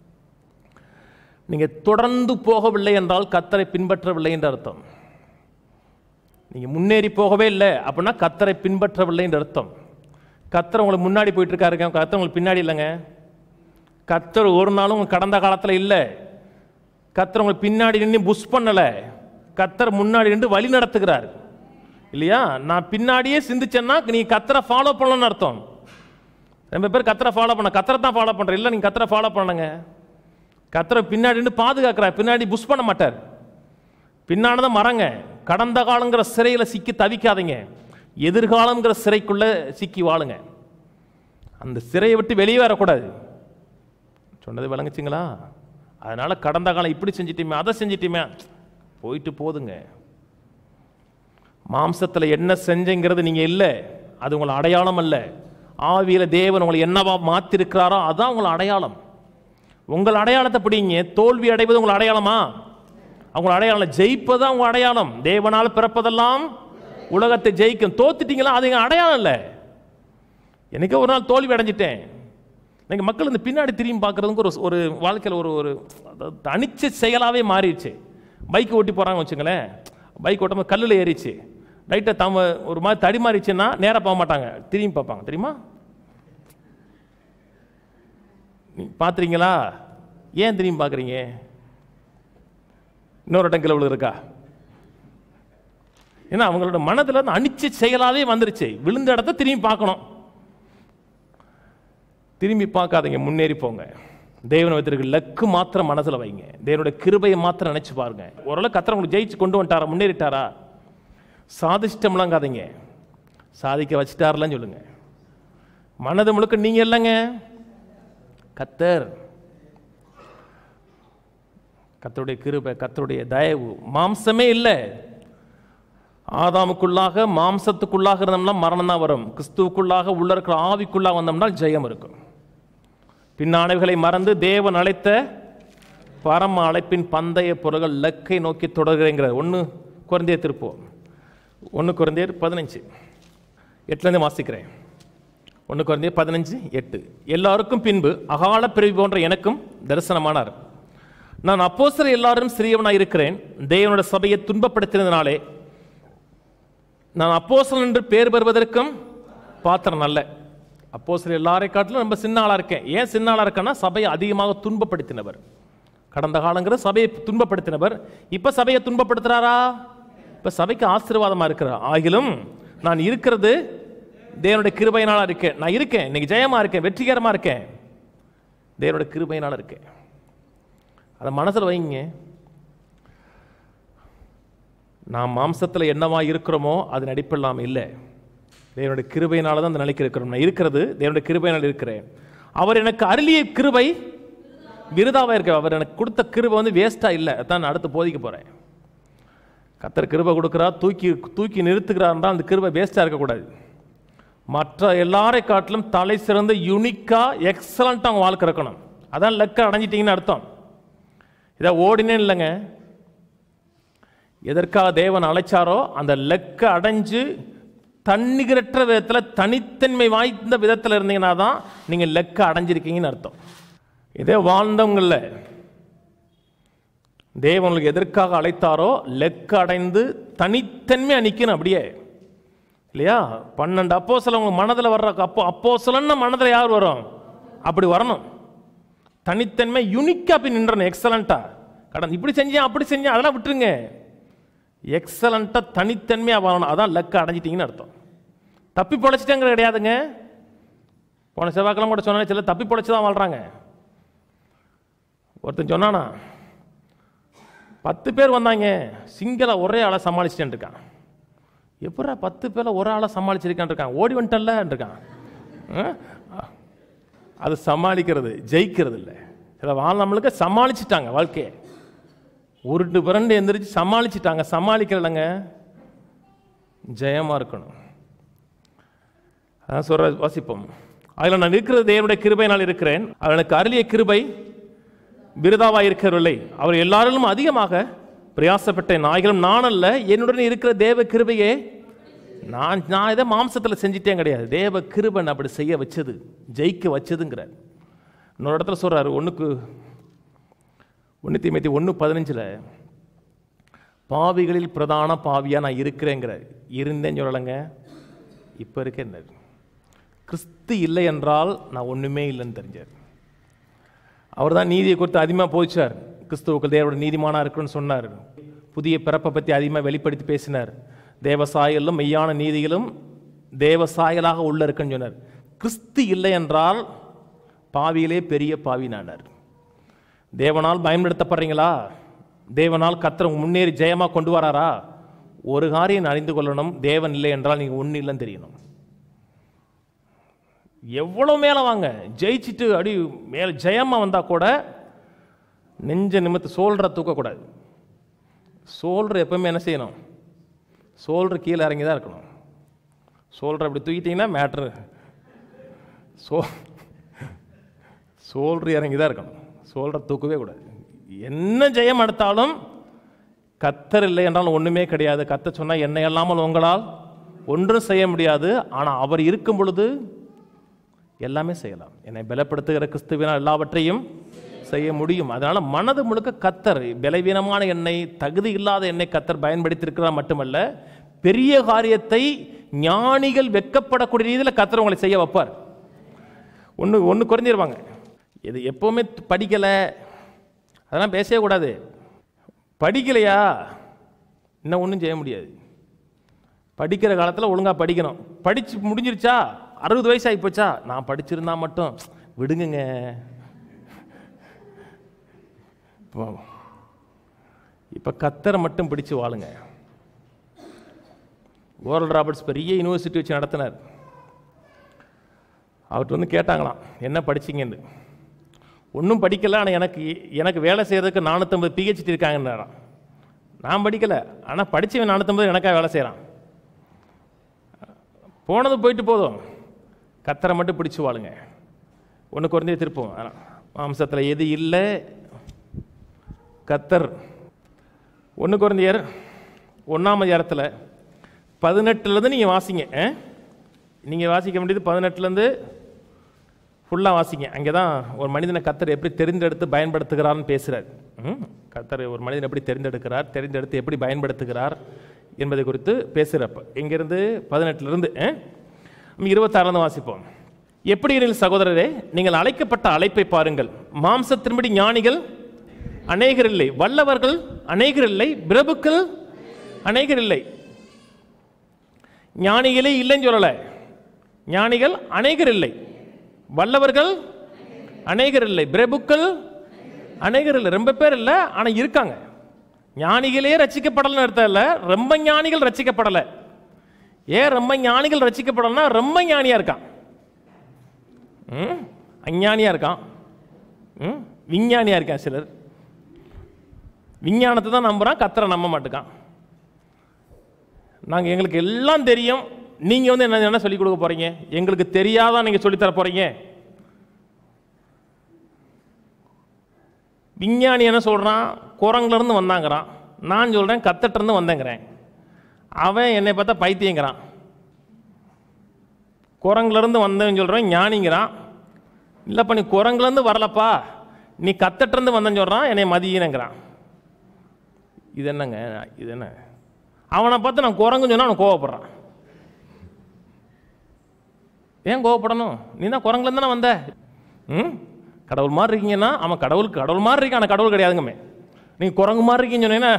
[SPEAKER 1] நீங்க தொடர்ந்து போகவில்லை என்றால் கத்தரை பின்பற்றவில்லை என்று அர்த்தம் நீங்க முன்னேறி போகவே இல்லை அப்படின்னா கத்தரை பின்பற்றவில்லை என்று அர்த்தம் கத்தர் உங்களுக்கு முன்னாடி போயிட்டு இருக்காருங்க கத்தர் உங்களுக்கு பின்னாடி இல்லைங்க கத்தர் ஒரு நாளும் உங்க கடந்த காலத்தில் இல்லை கத்தர் உங்களுக்கு பின்னாடி நின்று புஷ் பண்ணலை கத்தர் முன்னாடி நின்று வழி நடத்துகிறார் இல்லையா நான் பின்னாடியே சிந்திச்சேன்னா நீ கத்தரை ஃபாலோ பண்ணலன்னு அர்த்தம் ரொம்ப பேர் கத்தரை ஃபாலோ பண்ண கத்தரை தான் ஃபாலோ பண்ற இல்லை நீங்க கத்தரை ஃபாலோ பண்ணுங்க கத்தரை பின்னாடி நின்று பாதுகாக்கிறார் பின்னாடி புஷ் பண்ண மாட்டார் பின்னானதான் மறங்க கடந்த காலங்கிற சிறையில் சிக்கி தவிக்காதீங்க எதிர்காலங்கிற சிறைக்குள்ள சிக்கி வாழுங்க அந்த சிறையை விட்டு வெளியே வரக்கூடாது சொன்னது விளங்குச்சிங்களா அதனால கடந்த காலம் இப்படி செஞ்சிட்டீமே அதை செஞ்சிட்டீமே போயிட்டு போதுங்க மாம்சத்தில் என்ன செஞ்சங்கிறது நீங்க இல்லை அது உங்களை அடையாளம் அல்ல ஆவியில தேவன் உங்களை என்னவா மாத்திருக்கிறாரோ அதான் உங்களை அடையாளம் உங்கள் அடையாளத்தை பிடிங்க தோல்வி அடைவது உங்கள் அடையாளமா அவங்க அடையாளம் ஜெயிப்பது அவங்க அடையாளம் தேவனால் பிறப்பதெல்லாம் உலகத்தை ஜெயிக்கும் தோத்துட்டீங்களா அது எங்க அடையாளம் இல்லை எனக்கு ஒரு நாள் தோல்வி அடைஞ்சிட்டேன் இன்னைக்கு மக்கள் இந்த பின்னாடி திரும்பி பார்க்குறதுக்கு ஒரு ஒரு வாழ்க்கையில் ஒரு ஒரு அதாவது தனிச்ச செயலாகவே மாறிடுச்சு பைக் ஓட்டி போகிறாங்க வச்சுங்களேன் பைக் ஓட்டும்போது கல்லில் ஏறிச்சு லைட்டாக தம்ம ஒரு மாதிரி தடிமாறிச்சுன்னா நேராக போக மாட்டாங்க திரும்பி பார்ப்பாங்க தெரியுமா நீ பார்த்துறீங்களா ஏன் திரும்பி பார்க்குறீங்க இன்னொரு இடம் கிலோ இருக்கா ஏன்னா அவங்களோட மனதில் அந்த அனிச்ச செயலாவே வந்துருச்சு விழுந்த இடத்த திரும்பி பார்க்கணும் திரும்பி பார்க்காதீங்க முன்னேறி போங்க தேவனை வைத்திருக்க லக்கு மாத்திரம் மனசுல வைங்க தேவனுடைய கிருபையை மாத்திரம் நினைச்சு பாருங்க ஓரளவு கத்திர உங்களுக்கு ஜெயிச்சு கொண்டு வந்துட்டாரா முன்னேறிட்டாரா சாதிச்சிட்டம்லாங்காதீங்க சாதிக்க வச்சிட்டாருலாம் சொல்லுங்க மனது முழுக்க நீங்க இல்லைங்க கத்தர் கத்தருடைய கிருபை கத்தருடைய தயவு மாம்சமே இல்லை ஆதாமுக்குள்ளாக மாம்சத்துக்குள்ளாக இருந்தோம்னா மரணம் தான் வரும் கிறிஸ்துவுக்குள்ளாக உள்ள இருக்கிற ஆவிக்குள்ளாக வந்தோம்னா ஜெயம் இருக்கும் பின்னானவைகளை மறந்து தேவன் அழைத்த பரம அழைப்பின் பந்தய பொருள்கள் லக்கை நோக்கி தொடர்கிறேங்கிறது ஒன்று குறைந்தே திருப்போம் ஒன்று குறைந்தேர் பதினஞ்சு எட்டுலேருந்து வாசிக்கிறேன் ஒன்று குறைந்தே பதினஞ்சு எட்டு எல்லாருக்கும் பின்பு அகால பிறவி போன்ற எனக்கும் தரிசனமானார் நான் அப்போஸ்தலர் எல்லாரும் சிறியவனாய் இருக்கிறேன் தேவனோட சபையை துன்பப்படுத்தினதுனாலே நான் அப்போஸ்தலன் என்று பேர் பெறுவதற்கும் பாத்திரம் அல்ல அப்போஸ்தலர் எல்லாரை காட்டிலும் நம்ம சின்ன ஆளா இருக்கேன் ஏன் சின்ன ஆளா இருக்கேன்னா சபையை அதிகமாக துன்பப்படுத்தினவர் கடந்த காலங்கிற சபையை துன்பப்படுத்தினவர் இப்ப சபையை துன்பப்படுத்துறாரா இப்ப சபைக்கு ஆசீர்வாதமா இருக்கிறார் ஆகிலும் நான் இருக்கிறது தேவனுடைய கிருபையினால இருக்கேன் நான் இருக்கேன் இன்னைக்கு ஜெயமா இருக்கேன் வெற்றிகரமா இருக்கேன் தேவனுடைய கிருபையினால இருக்கேன் அதை மனசுல வைங்க நாம் மாம்சத்தில் என்னவா இருக்கிறோமோ அது நடிப்பில்லாமல் இல்லை தேவனுடைய கிருபையினால தான் அந்த நிலைக்கு இருக்கிறோம் நான் இருக்கிறது தேவனுடைய கிருபையினால் இருக்கிறேன் அவர் எனக்கு அருளிய கிருபை விருதாவாக இருக்க அவர் எனக்கு கொடுத்த கிருபை வந்து வேஸ்ட்டாக இல்லை அதான் நான் அடுத்து போதிக்க போகிறேன் கத்தர் கிருபை கொடுக்குறா தூக்கி தூக்கி நிறுத்துகிறாருன்றா அந்த கிருபை வேஸ்ட்டாக இருக்கக்கூடாது மற்ற எல்லாரை காட்டிலும் தலை சிறந்த யுனிக்காக எக்ஸலண்ட்டாக அவங்க வாழ்க்கை இருக்கணும் அதான் லக்க அடைஞ்சிட்டிங்கன்னு அர்த்தம் இதை ஓடினே இல்லைங்க எதற்காக தேவன் அழைச்சாரோ அந்த லக்க அடைஞ்சு தன்னிகரற்ற விதத்தில் தனித்தன்மை வாய்ந்த விதத்தில் இருந்தீங்கன்னா தான் நீங்கள் லக்க அடைஞ்சிருக்கீங்கன்னு அர்த்தம் இதே வாழ்ந்தவங்கள தேவன் உங்களுக்கு எதற்காக அழைத்தாரோ லெக்க அடைந்து தனித்தன்மையாக நிற்கணும் அப்படியே இல்லையா பன்னெண்டு அப்போ சில உங்க மனதில் வர்ற அப்போ அப்போ சிலன்னு மனதில் யார் வரும் அப்படி வரணும் தனித்தன்மை யூனிக்காக போய் நின்றணும் எக்ஸலண்ட்டாக கடன் இப்படி செஞ்சேன் அப்படி செஞ்சேன் அதெல்லாம் விட்டுருங்க எக்ஸலண்ட்டாக தனித்தன்மையாக வாழணும் அதான் லக்க அடைஞ்சிட்டிங்கன்னு அர்த்தம் தப்பி பொழைச்சிட்டேங்கிற கிடையாதுங்க போன செவ்வாய்க்கிழமை கூட சொன்னாலே சில தப்பி பொழைச்சி தான் வாழ்கிறாங்க ஒருத்தன் சொன்னானா பத்து பேர் வந்தாங்க சிங்கிளா ஒரே ஆளை சமாளிச்சிட்டேன் இருக்கான் எப்படா பத்து பேரை ஒரு ஆளை சமாளிச்சிருக்கான் இருக்கான் ஓடி வந்துட்டல்ல இருக்கான் ஆ? அது சமாளிக்கிறது ஜெயிக்கிறது இல்லை சில வாழ்நாளுக்கு சமாளிச்சிட்டாங்க வாழ்க்கையை உருண்டு புரண்டு எந்திரிச்சு சமாளிச்சிட்டாங்க சமாளிக்கிறலங்க ஜெயமா இருக்கணும் அதான் சொல்ற வாசிப்போம் அதில் நான் இருக்கிறது தேவனுடைய கிருபையினால் இருக்கிறேன் அவனுக்கு அருளிய கிருபை விருதாவாக இருக்கவில்லை அவர் எல்லாரிலும் அதிகமாக பிரயாசப்பட்ட நாய்களும் நான் அல்ல என்னுடன் இருக்கிற தேவ கிருபையே நான் நான் இதை மாம்சத்தில் செஞ்சிட்டேன் கிடையாது தேவ கிருபன் அப்படி செய்ய வச்சது ஜெயிக்க வச்சதுங்கிறார் இன்னொரு இடத்துல சொல்றாரு ஒன்றுக்கு ஒன்று தீமைத்தி ஒன்று பதினஞ்சில் பாவிகளில் பிரதான பாவியாக நான் இருக்கிறேங்கிற இருந்தேன்னு சொல்லலைங்க இப்போ இருக்கேன் கிறிஸ்து இல்லை என்றால் நான் ஒன்றுமே இல்லைன்னு தெரிஞ்சார் அவர் தான் நீதியை குறித்து அதிகமாக போதிச்சார் கிறிஸ்துவுக்கு தேவரோட நீதிமானா இருக்குன்னு சொன்னார் புதிய பிறப்பை பற்றி அதிகமாக வெளிப்படுத்தி பேசினார் தேவசாயலும் மெய்யான நீதியிலும் தேவசாயலாக உள்ள இருக்குன்னு சொன்னார் கிறிஸ்து இல்லை என்றால் பாவியிலே பெரிய பாவினானார் தேவனால் பயன்படுத்தப்படுறீங்களா தேவனால் கத்திர முன்னேறி ஜெயமாக கொண்டு வராரா ஒரு காரியம் அறிந்து கொள்ளணும் தேவன் இல்லை என்றால் நீங்கள் ஒன்றும் இல்லைன்னு தெரியணும் எவ்வளோ மேலே வாங்க ஜெயிச்சிட்டு அடி மேலே ஜெயமாக வந்தால் கூட நெஞ்ச நிமித்து சோல்ற தூக்கக்கூடாது சோல்ற எப்பவுமே என்ன செய்யணும் சோல்ற கீழே இறங்கி தான் இருக்கணும் சோல்ற அப்படி தூக்கிட்டீங்கன்னா மேட்ரு சோ சோல்ற இறங்கி தான் இருக்கணும் சோல்ற தூக்கவே கூடாது என்ன ஜெயம் எடுத்தாலும் கத்தர் இல்லை என்றால் ஒன்றுமே கிடையாது கத்த சொன்னால் என்ன இல்லாமல் உங்களால் ஒன்றும் செய்ய முடியாது ஆனால் அவர் இருக்கும் பொழுது எல்லாமே செய்யலாம் என்னை பலப்படுத்துகிற கிறிஸ்துவினால் எல்லாவற்றையும் செய்ய முடியும் அதனால மனது முழுக்க கத்தர் பலவீனமான எண்ணெய் தகுதி இல்லாத எண்ணெய் கத்தர் பயன்படுத்தியிருக்கிறார் மட்டுமல்ல பெரிய காரியத்தை ஞானிகள் வெட்கப்படக்கூடிய ரீதியில் கத்தர் உங்களை செய்ய வைப்பார் ஒன்று ஒன்று குறைஞ்சிருவாங்க இது எப்போவுமே படிக்கலை அதெல்லாம் பேசவே கூடாது படிக்கலையா இன்னும் ஒன்றும் செய்ய முடியாது படிக்கிற காலத்தில் ஒழுங்காக படிக்கணும் படிச்சு முடிஞ்சிருச்சா அறுபது வயசு ஆகி போச்சா நான் படிச்சிருந்தா மட்டும் விடுங்குங்க இப்போ இப்போ கத்தரை மட்டும் பிடிச்சு வாழுங்க ஓரல் ராபர்ட்ஸ் பெரிய யூனிவர்சிட்டி வச்சு நடத்தினார் அவர்கிட்ட வந்து கேட்டாங்களாம் என்ன படிச்சீங்கன்னு ஒன்றும் படிக்கல ஆனால் எனக்கு எனக்கு வேலை செய்கிறதுக்கு நானூற்றம்பது பிஹெச்டி இருக்காங்கன்னாராம் நான் படிக்கலை ஆனால் படித்தவன் நானூற்றம்பது எனக்காக வேலை செய்கிறான் போனது போயிட்டு போதும் கத்தரை மட்டும் பிடிச்சு வாழுங்க ஒன்று குறைஞ்சே திருப்போம் மாம்சத்தில் எது இல்லை கத்தர் ஒன்று குறைந்தையர் ஒன்றாம் அதிகாரத்தில் பதினெட்டுலேருந்து நீங்கள் வாசிங்க நீங்கள் வாசிக்க வேண்டியது பதினெட்டுலேருந்து ஃபுல்லாக வாசிங்க அங்கே தான் ஒரு மனிதனை கத்தர் எப்படி தெரிந்தெடுத்து பயன்படுத்துகிறார்னு பேசுகிறார் ம்? கத்தர் ஒரு மனிதன் எப்படி தெரிந்தெடுக்கிறார் தெரிந்தெடுத்து எப்படி பயன்படுத்துகிறார் என்பதை குறித்து பேசுகிறப்ப இங்கேருந்து பதினெட்டுலேருந்து இருபத்தாறுலேருந்து வாசிப்போம் எப்படி எனில் சகோதரரே நீங்கள் அழைக்கப்பட்ட அழைப்பை பாருங்கள் மாம்சத்தின்படி ஞானிகள் அநேகர் இல்லை வல்லவர்கள் அநேகர் இல்லை பிரபுக்கள் அநேகர் இல்லை ஞானிகளே இல்லைன்னு சொல்லலை ஞானிகள் அநேகர் இல்லை வல்லவர்கள் அநேகர் இல்லை பிரபுக்கள் அநேகர் இல்லை ரொம்ப பேர் இல்லை ஆனால் இருக்காங்க ஞானிகளே ரச்சிக்கப்படலைன்னு அர்த்தம் இல்லை ரொம்ப ஞானிகள் ரச்சிக்கப்படலை ஏன் ரொம்ப ஞானிகள் ரச்சிக்கப்படலைன்னா ரொம்ப ஞானியா இருக்கான் ம் அஞ்ஞானியா இருக்கான் ம் விஞ்ஞானியா இருக்கான் சிலர் விஞ்ஞானத்தை தான் நம்புறான் கத்தரை நம்ப மாட்டேக்கான் நாங்கள் எங்களுக்கு எல்லாம் தெரியும் நீங்கள் வந்து என்ன என்ன சொல்லிக் கொடுக்க போறீங்க எங்களுக்கு தெரியாதான் நீங்கள் சொல்லித்தர போறீங்க விஞ்ஞானி என்ன சொல்கிறான் குரங்குலேருந்து வந்தாங்கிறான் நான் சொல்கிறேன் கத்தட்டிருந்து வந்தேங்கிறேன் அவன் என்னை பார்த்தா பைத்தியங்கிறான் குரங்குலேருந்து வந்தேன்னு சொல்கிறேன் ஞானிங்கிறான் இல்லைப்பா நீ குரங்குலேருந்து வரலப்பா நீ கத்தட்டிருந்து வந்தேன்னு சொல்கிறான் என்னை மதியினங்கிறான் இது என்னங்க இது என்ன அவனை பார்த்து நான் குரங்குன்னு சொன்னால் அவன் கோவப்படுறான் ஏன் கோவப்படணும் நீ தான் குரங்குலேருந்து தானே வந்த ம் கடவுள் மாதிரி இருக்கீங்கன்னா அவன் கடவுள் கடவுள் மாதிரி இருக்கான் ஆனால் கடவுள் கிடையாதுங்கமே நீங்கள் குரங்கு மாதிரி இருக்கீங்கன்னு சொன்னீங்கன்னா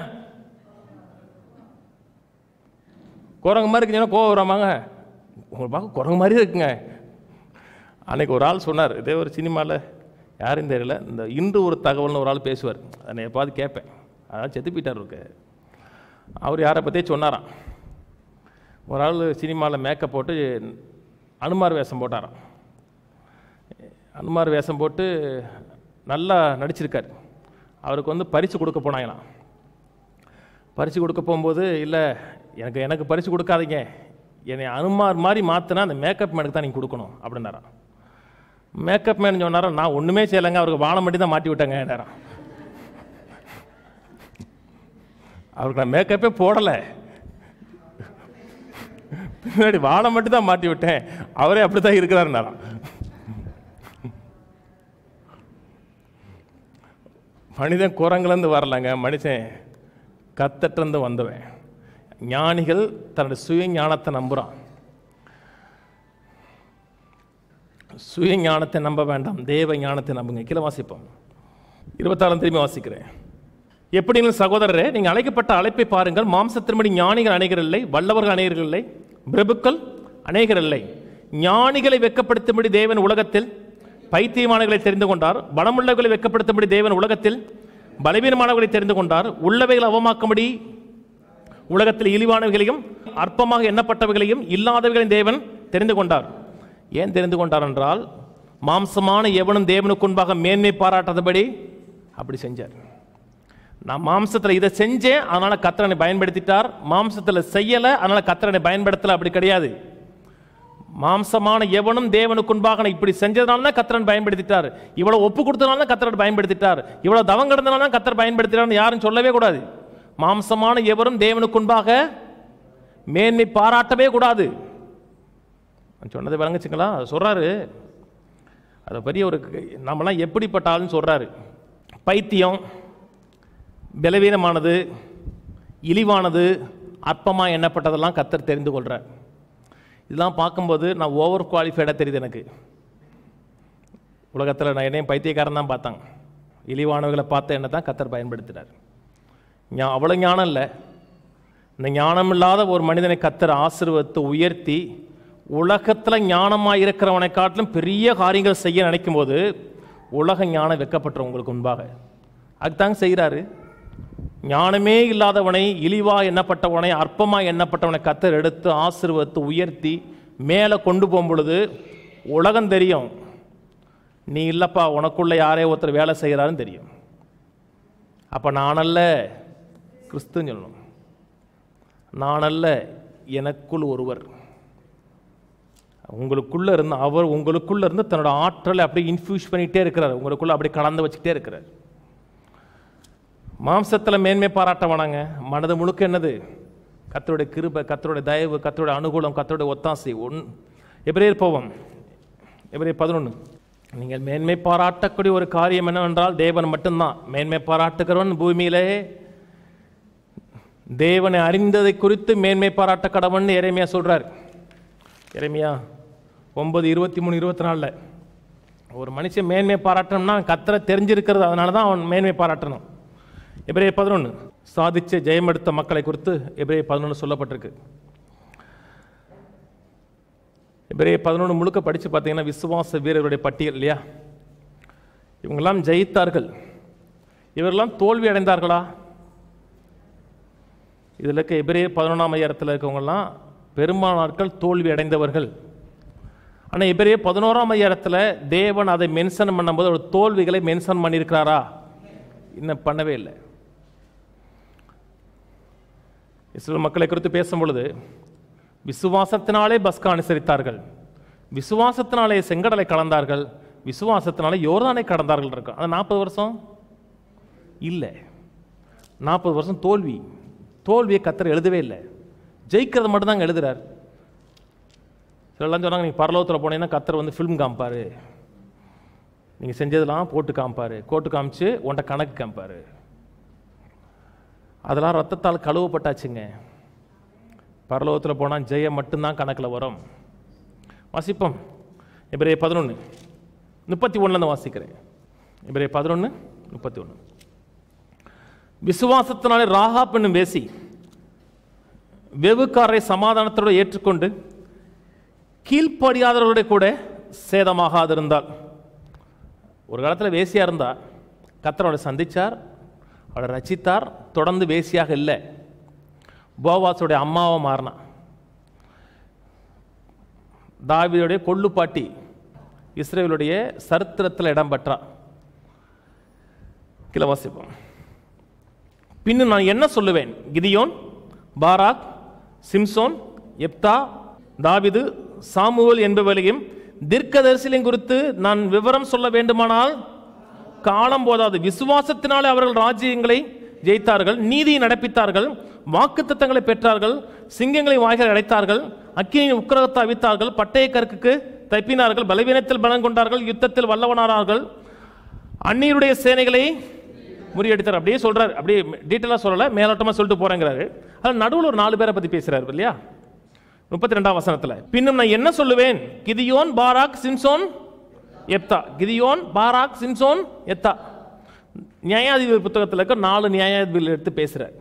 [SPEAKER 1] குரங்கு மாதிரி இருக்கீங்கன்னா கோவம் வராமாங்க உங்களை பார்க்க குரங்கு மாதிரியே இருக்குங்க அன்னைக்கு ஒரு ஆள் சொன்னார் இதே ஒரு சினிமாவில் யாரும் தெரியல இந்த இன்று ஒரு தகவல்னு ஒரு ஆள் பேசுவார் அதை எப்பாவது கேட்பேன் அதான் செத்து போயிட்டார் இருக்கு அவர் யாரை பற்றியே சொன்னாராம் ஒரு ஆள் சினிமாவில் மேக்கப் போட்டு அனுமார் வேஷம் போட்டாராம் அனுமார் வேஷம் போட்டு நல்லா நடிச்சிருக்கார் அவருக்கு வந்து பரிசு கொடுக்க போனாங்களாம் பரிசு கொடுக்க போகும்போது இல்லை எனக்கு எனக்கு பரிசு கொடுக்காதீங்க என்னை அனுமார் மாதிரி மாற்றினா அந்த மேக்கப் மேனுக்கு தான் நீங்கள் கொடுக்கணும் அப்படின்னாராம் மேக்கப் மேன் சொன்னாரா நான் ஒன்றுமே செய்யலைங்க அவருக்கு வாழை மட்டும் தான் மாட்டி விட்டேங்க நேரம் அவருக்கு நான் மேக்கப்பே போடலை பின்னாடி வாழை மட்டும் தான் மாட்டி விட்டேன் அவரே அப்படி தான் இருக்கிறாருனாராம் மனிதன் குரங்குலேருந்து வரலங்க மனுஷன் கத்தட்டிருந்து வந்தவன் ஞானிகள் தன்னோட சுய ஞானத்தை நம்புகிறான் சுய ஞானத்தை நம்ப வேண்டாம் தேவ ஞானத்தை நம்புங்க கீழே வாசிப்போம் இருபத்தாறாம் திரும்பி வாசிக்கிறேன் எப்படின்னு சகோதரரே நீங்கள் அழைக்கப்பட்ட அழைப்பை பாருங்கள் மாம்சத்தின்படி ஞானிகள் அநேகர் இல்லை வல்லவர்கள் அநேகர் இல்லை பிரபுக்கள் அநேகர் இல்லை ஞானிகளை வெக்கப்படுத்தும்படி தேவன் உலகத்தில் பைத்தியமானவர்களை தெரிந்து கொண்டார் பலமுள்ளவர்களை வெக்கப்படுத்தும்படி தேவன் உலகத்தில் பலவீனமானவர்களை தெரிந்து கொண்டார் உள்ளவைகள் அவமாக்கும்படி உலகத்தில் இழிவானவைகளையும் அற்பமாக எண்ணப்பட்டவைகளையும் இல்லாதவைகளையும் தேவன் தெரிந்து கொண்டார் ஏன் தெரிந்து கொண்டார் என்றால் மாம்சமான எவனும் தேவனுக்கு முன்பாக மேன்மை பாராட்டாதபடி அப்படி செஞ்சார் நான் மாம்சத்தில் இதை செஞ்சேன் அதனால கத்திரனை பயன்படுத்திட்டார் மாம்சத்தில் செய்யலை அதனால கத்திரனை பயன்படுத்தலை அப்படி கிடையாது மாம்சமான எவனும் தேவனுக்கு முன்பாக நான் இப்படி செஞ்சதுனால தான் கத்திரன் பயன்படுத்திட்டார் இவ்வளவு ஒப்பு கொடுத்தனால தான் கத்திரன் பயன்படுத்திட்டார் இவ்வளவு தவம் கிடந்தனால தான் கத்தர் பயன்படுத்திட்டார்னு யாரும் சொல்லவே கூடாது மாம்சமான எவரும் தேவனுக்கு முன்பாக மேன்மை பாராட்டவே கூடாது நான் சொன்னதை விளங்குச்சுங்களா சொல்றாரு அதை பெரிய ஒரு நம்மலாம் எப்படிப்பட்ட ஆளுன்னு சொல்கிறாரு பைத்தியம் பலவீனமானது இழிவானது அற்பமாக எண்ணப்பட்டதெல்லாம் கத்தர் தெரிந்து கொள்கிறார் இதெல்லாம் பார்க்கும்போது நான் ஓவர் குவாலிஃபைடாக தெரியுது எனக்கு உலகத்தில் நான் என்னையும் பைத்தியக்காரன் தான் பார்த்தாங்க இழிவானவர்களை பார்த்த என்ன தான் கத்தர் பயன்படுத்தினார் ஞா அவ்வளோ ஞானம் இல்லை இந்த ஞானம் இல்லாத ஒரு மனிதனை கத்தர் ஆசீர்வதித்து உயர்த்தி உலகத்தில் ஞானமாக இருக்கிறவனை காட்டிலும் பெரிய காரியங்கள் செய்ய நினைக்கும் போது உலக ஞானம் வெக்கப்பட்டுரும் உங்களுக்கு முன்பாக அதுதாங்க செய்கிறாரு ஞானமே இல்லாதவனை இழிவா எண்ணப்பட்டவனை அற்பமா எண்ணப்பட்டவனை கத்தர் எடுத்து ஆசீர்வதித்து உயர்த்தி மேலே கொண்டு போகும் பொழுது உலகம் தெரியும் நீ இல்லப்பா உனக்குள்ள யாரே ஒருத்தர் வேலை செய்கிறாருன்னு தெரியும் அப்போ நானல்ல கிறிஸ்துன்னு சொல்லணும் நானல்ல எனக்குள் ஒருவர் உங்களுக்குள்ள இருந்து அவர் உங்களுக்குள்ள இருந்து தன்னோட ஆற்றலை அப்படியே இன்ஃபியூஸ் பண்ணிட்டே இருக்கிறார் உங்களுக்குள்ள அப்படியே கலந்து வச்சுக்கிட்டே இருக்கிறார் மாம்சத்தில் மேன்மை பாராட்ட வேணாங்க மனது முழுக்க என்னது கத்தருடைய கிருபை கத்தருடைய தயவு கத்தருடைய அனுகூலம் கத்தருடைய ஒத்தாசை ஒன் எபிரேயர் போவோம் எபிரேயர் பதினொன்று நீங்கள் மேன்மை பாராட்டக்கூடிய ஒரு காரியம் என்னவென்றால் தேவன் மட்டும்தான் மேன்மை பாராட்டுகிறவன் பூமியிலே தேவனை அறிந்ததை குறித்து மேன்மை பாராட்ட கடவன் எரேமியா சொல்றார் எரேமியா ஒன்பது இருபத்தி மூணு இருபத்தி நாலில் ஒரு மனுஷன் மேன்மை பாராட்டணும்னா கத்தரை தெரிஞ்சிருக்கிறது அதனால தான் அவன் மேன்மை பாராட்டணும் எபிரே பதினொன்று சாதிச்சு ஜெயமெடுத்த மக்களை குறித்து எபிரே பதினொன்று சொல்லப்பட்டிருக்கு எபிரே பதினொன்று முழுக்க படித்து பார்த்தீங்கன்னா விசுவாச வீரர்களுடைய பட்டியல் இல்லையா இவங்கெல்லாம் ஜெயித்தார்கள் இவரெல்லாம் தோல்வி அடைந்தார்களா இதில் இருக்க எபிரே பதினொன்றாம் அதிகாரத்தில் இருக்கவங்கெல்லாம் பெரும்பாலான நாட்கள் தோல்வி அடைந்தவர்கள் ஆனால் எபிரே பதினோராம் அதிகாரத்தில் தேவன் அதை மென்ஷன் பண்ணும்போது ஒரு தோல்விகளை மென்ஷன் பண்ணியிருக்கிறாரா இன்னும் பண்ணவே இல்லை இஸ்ரேல் மக்களை குறித்து பேசும் பொழுது விசுவாசத்தினாலே பஸ்கா அனுசரித்தார்கள் விசுவாசத்தினாலே செங்கடலை கலந்தார்கள் விசுவாசத்தினாலே யோர்தானை கடந்தார்கள் இருக்கும் அது நாற்பது வருஷம் இல்லை நாற்பது வருஷம் தோல்வி தோல்வியை கத்தர் எழுதவே இல்லை ஜெயிக்கிறது மட்டும்தாங்க எழுதுறார் சிலர்லாம் சொன்னாங்க நீங்கள் பரலோகத்தில் போனீங்கன்னா கத்தர் வந்து ஃபிலிம் காமிப்பார் நீங்கள் செஞ்சதெல்லாம் போட்டு காமிப்பார் கோட்டு காமிச்சு உன்ட்ட கணக்கு காமிப்பார் அதெல்லாம் ரத்தத்தால் கழுவப்பட்டாச்சுங்க பரலோகத்தில் போனால் ஜெயம் மட்டும்தான் கணக்கில் வரும் வாசிப்போம் இவரே பதினொன்று முப்பத்தி ஒன்றுலேருந்து வாசிக்கிறேன் இவரே பதினொன்று முப்பத்தி ஒன்று விசுவாசத்தினாலே ராகாப் என்னும் வேசி வெவுக்காரரை சமாதானத்தோடு ஏற்றுக்கொண்டு கீழ்ப்படியாதவர்களுடைய கூட சேதமாகாதிருந்தாள் ஒரு காலத்தில் வேசியாக இருந்தா கத்தரோட சந்திச்சார் அவளை ரச்சித்தார் தொடர்ந்து வேசியாக இல்லை போவாஸுடைய அம்மாவை மாறினா தாவிதுடைய கொள்ளுப்பாட்டி இஸ்ரேலுடைய சரித்திரத்தில் இடம் பெற்றா கீழே வாசிப்போம் பின்னும் நான் என்ன சொல்லுவேன் கிதியோன் பாராக் சிம்சோன் எப்தா தாவிது சாமுவேல் என்பவர்களையும் தீர்க்கதரிசிலையும் குறித்து நான் விவரம் சொல்ல வேண்டுமானால் காலம் போதாது விசுவாசத்தினாலே அவர்கள் ராஜ்யங்களை ஜெயித்தார்கள் நீதியை நடப்பித்தார்கள் வாக்குத்தத்தங்களை பெற்றார்கள் சிங்கங்களை வாய்கள் அடைத்தார்கள் அக்கினியின் உக்கிரகத்தை அவித்தார்கள் பட்டய கற்குக்கு தப்பினார்கள் பலவீனத்தில் பலம் கொண்டார்கள் யுத்தத்தில் வல்லவனானார்கள் அந்நியருடைய சேனைகளை முறியடித்தார் அப்படியே சொல்றாரு அப்படியே டீட்டெயிலாக சொல்லலை மேலோட்டமாக சொல்லிட்டு போறேங்கிறாரு அதில் நடுவில் ஒரு நாலு பேரை பற்றி பேசுறாரு இல்லையா முப்பத்தி ரெண்டாம் வசனத்தில் பின்னும் நான் என்ன சொல்லுவேன் கிதியோன் பாராக் சிம்சோன் எப்தா கிதியோன் பாராக் சிம்சோன் எத்தா நியாயாதிபதி புத்தகத்தில் இருக்க நாலு நியாயாதிபதிகள் எடுத்து பேசுகிறார்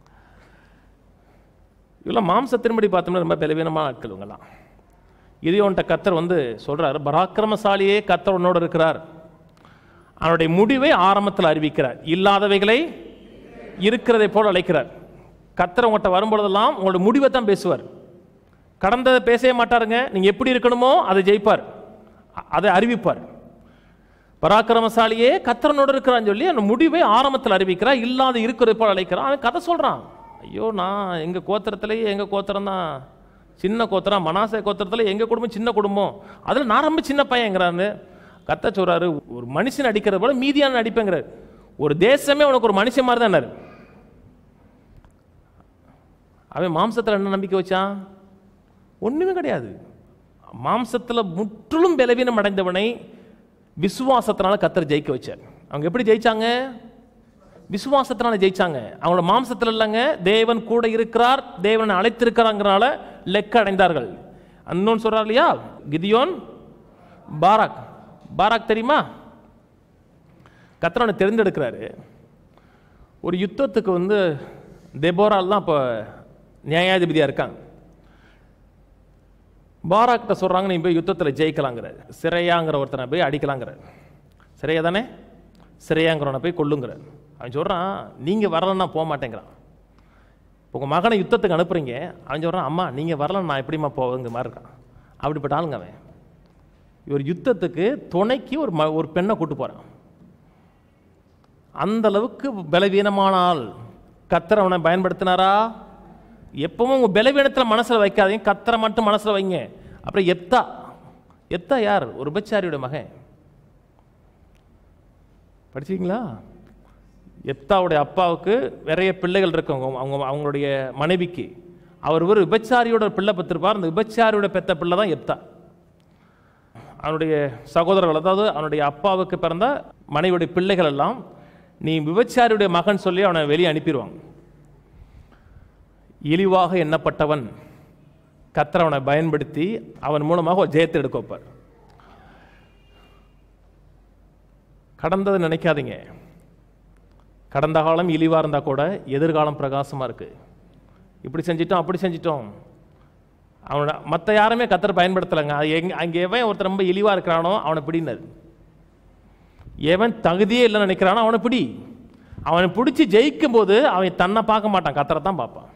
[SPEAKER 1] இவெல்லாம் மாம்சத்தின்படி பார்த்தோம்னா ரொம்ப பலவீனமான ஆட்கள் இவங்கெல்லாம் கிதியோன்ட்ட கத்தர் வந்து சொல்றாரு பராக்கிரமசாலியே கத்தர் உன்னோடு இருக்கிறார் அவனுடைய முடிவை ஆரம்பத்தில் அறிவிக்கிறார் இல்லாதவைகளை இருக்கிறதை போல் அழைக்கிறார் கத்தர் உங்கள்கிட்ட வரும்பொழுதெல்லாம் உங்களோட முடிவை தான் பேசுவார் கடந்ததை பேசவே மாட்டாருங்க நீங்கள் எப்படி இருக்கணுமோ அதை ஜெயிப்பார் அ- அதை அறிவிப்பார் பராக்கிரமசாலியே கத்திரனோடு இருக்கிறான்னு சொல்லி அந்த முடிவை ஆரம்பத்தில் அறிவிக்கிறார் இல்லாத இருக்கிறதை போல் அழைக்கிறான் அவன் கதை சொல்கிறான் ஐயோ நான் எங்கள் கோத்திரத்திலேயே எங்கள் கோத்திரம் தான் சின்ன கோத்திரம் மனாசை கோத்திரத்தில் எங்கள் குடும்பம் சின்ன குடும்பம் அதில் நான் ரொம்ப சின்ன பையங்கிறாரு கத்த சொல்றாரு ஒரு மனுஷன் அடிக்கிறது போல மீதியான நடிப்பேங்கிறார் ஒரு தேசமே உனக்கு ஒரு மனுஷன் மாதிரி தான் அவன் மாம்சத்தில் என்ன நம்பிக்கை வச்சான் ஒன்றுமே கிடையாது மாம்சத்தில் முற்றிலும் பலவீனம் அடைந்தவனை விசுவாசத்தினால கத்தர் ஜெயிக்க வச்சார் அவங்க எப்படி ஜெயிச்சாங்க விசுவாசத்தினால ஜெயிச்சாங்க அவங்களோட மாம்சத்தில் இல்லைங்க தேவன் கூட இருக்கிறார் தேவனை அழைத்திருக்கிறாங்கிறனால லெக்க அடைந்தார்கள் இன்னொன்று சொல்றார் இல்லையா கிதியோன் பாராக் பாராக் தெரியுமா கத்தரவனை தேர்ந்தெடுக்கிறாரு ஒரு யுத்தத்துக்கு வந்து தெபோரால் தான் இப்போ நியாயாதிபதியாக இருக்காங்க பாராக்கிட்ட சொல்கிறாங்க நீ போய் யுத்தத்தில் ஜெயிக்கலாங்கிறார் சிறையாங்கிற ஒருத்தனை போய் அடிக்கலாங்கிறார் சிறையா தானே சிறையாங்கிறவனை போய் கொல்லுங்கிறார் அவன் சொல்கிறான் நீங்கள் வரலன்னா போக மாட்டேங்கிறான் உங்கள் மகனை யுத்தத்துக்கு அனுப்புறீங்க அவன் சொல்கிறான் அம்மா நீங்கள் வரலன்னு நான் எப்படிம்மா போவேங்க மாதிரி இருக்கான் அப்படிப்பட்ட ஆளுங்க அவன் இவர் யுத்தத்துக்கு துணைக்கு ஒரு ம ஒரு பெண்ணை கூட்டு போகிறான் அந்த அளவுக்கு பலவீனமான ஆள் கத்தரை அவனை பயன்படுத்தினாரா எப்பவும் உங்கள் பலவீனத்தில் மனசில் வைக்காதீங்க கத்தரை மட்டும் மனசில் வைங்க அப்புறம் எத்தா எத்தா யார் ஒரு உபச்சாரியோட மகன் படிச்சீங்களா எத்தாவுடைய அப்பாவுக்கு நிறைய பிள்ளைகள் இருக்கவங்க அவங்க அவங்களுடைய மனைவிக்கு அவர் ஒரு விபச்சாரியோட பிள்ளை பெற்றிருப்பார் அந்த விபச்சாரியோட பெத்த பிள்ளை தான் எப்தா அவனுடைய சகோதரர்கள் அதாவது அவனுடைய அப்பாவுக்கு பிறந்த மனைவியுடைய பிள்ளைகள் எல்லாம் நீ விபச்சாரியுடைய மகன் சொல்லி அவனை வெளியே அனுப்பிடுவாங்க இழிவாக எண்ணப்பட்டவன் கத்தர் அவனை பயன்படுத்தி அவன் மூலமாக ஒரு ஜெயத்தை எடுக்க வைப்பார் கடந்ததை நினைக்காதீங்க கடந்த காலம் இழிவாக இருந்தால் கூட எதிர்காலம் பிரகாசமாக இருக்குது இப்படி செஞ்சிட்டோம் அப்படி செஞ்சிட்டோம் அவனோட மற்ற யாருமே கத்தர் பயன்படுத்தலைங்க அது எங்க அங்கே எவன் ஒருத்தர் ரொம்ப இழிவாக இருக்கிறானோ அவனை பிடினார் எவன் தகுதியே இல்லைன்னு நினைக்கிறானோ அவனை பிடி அவனை பிடிச்சி ஜெயிக்கும் போது அவன் தன்னை பார்க்க மாட்டான் கத்தரை தான் பார்ப்பான்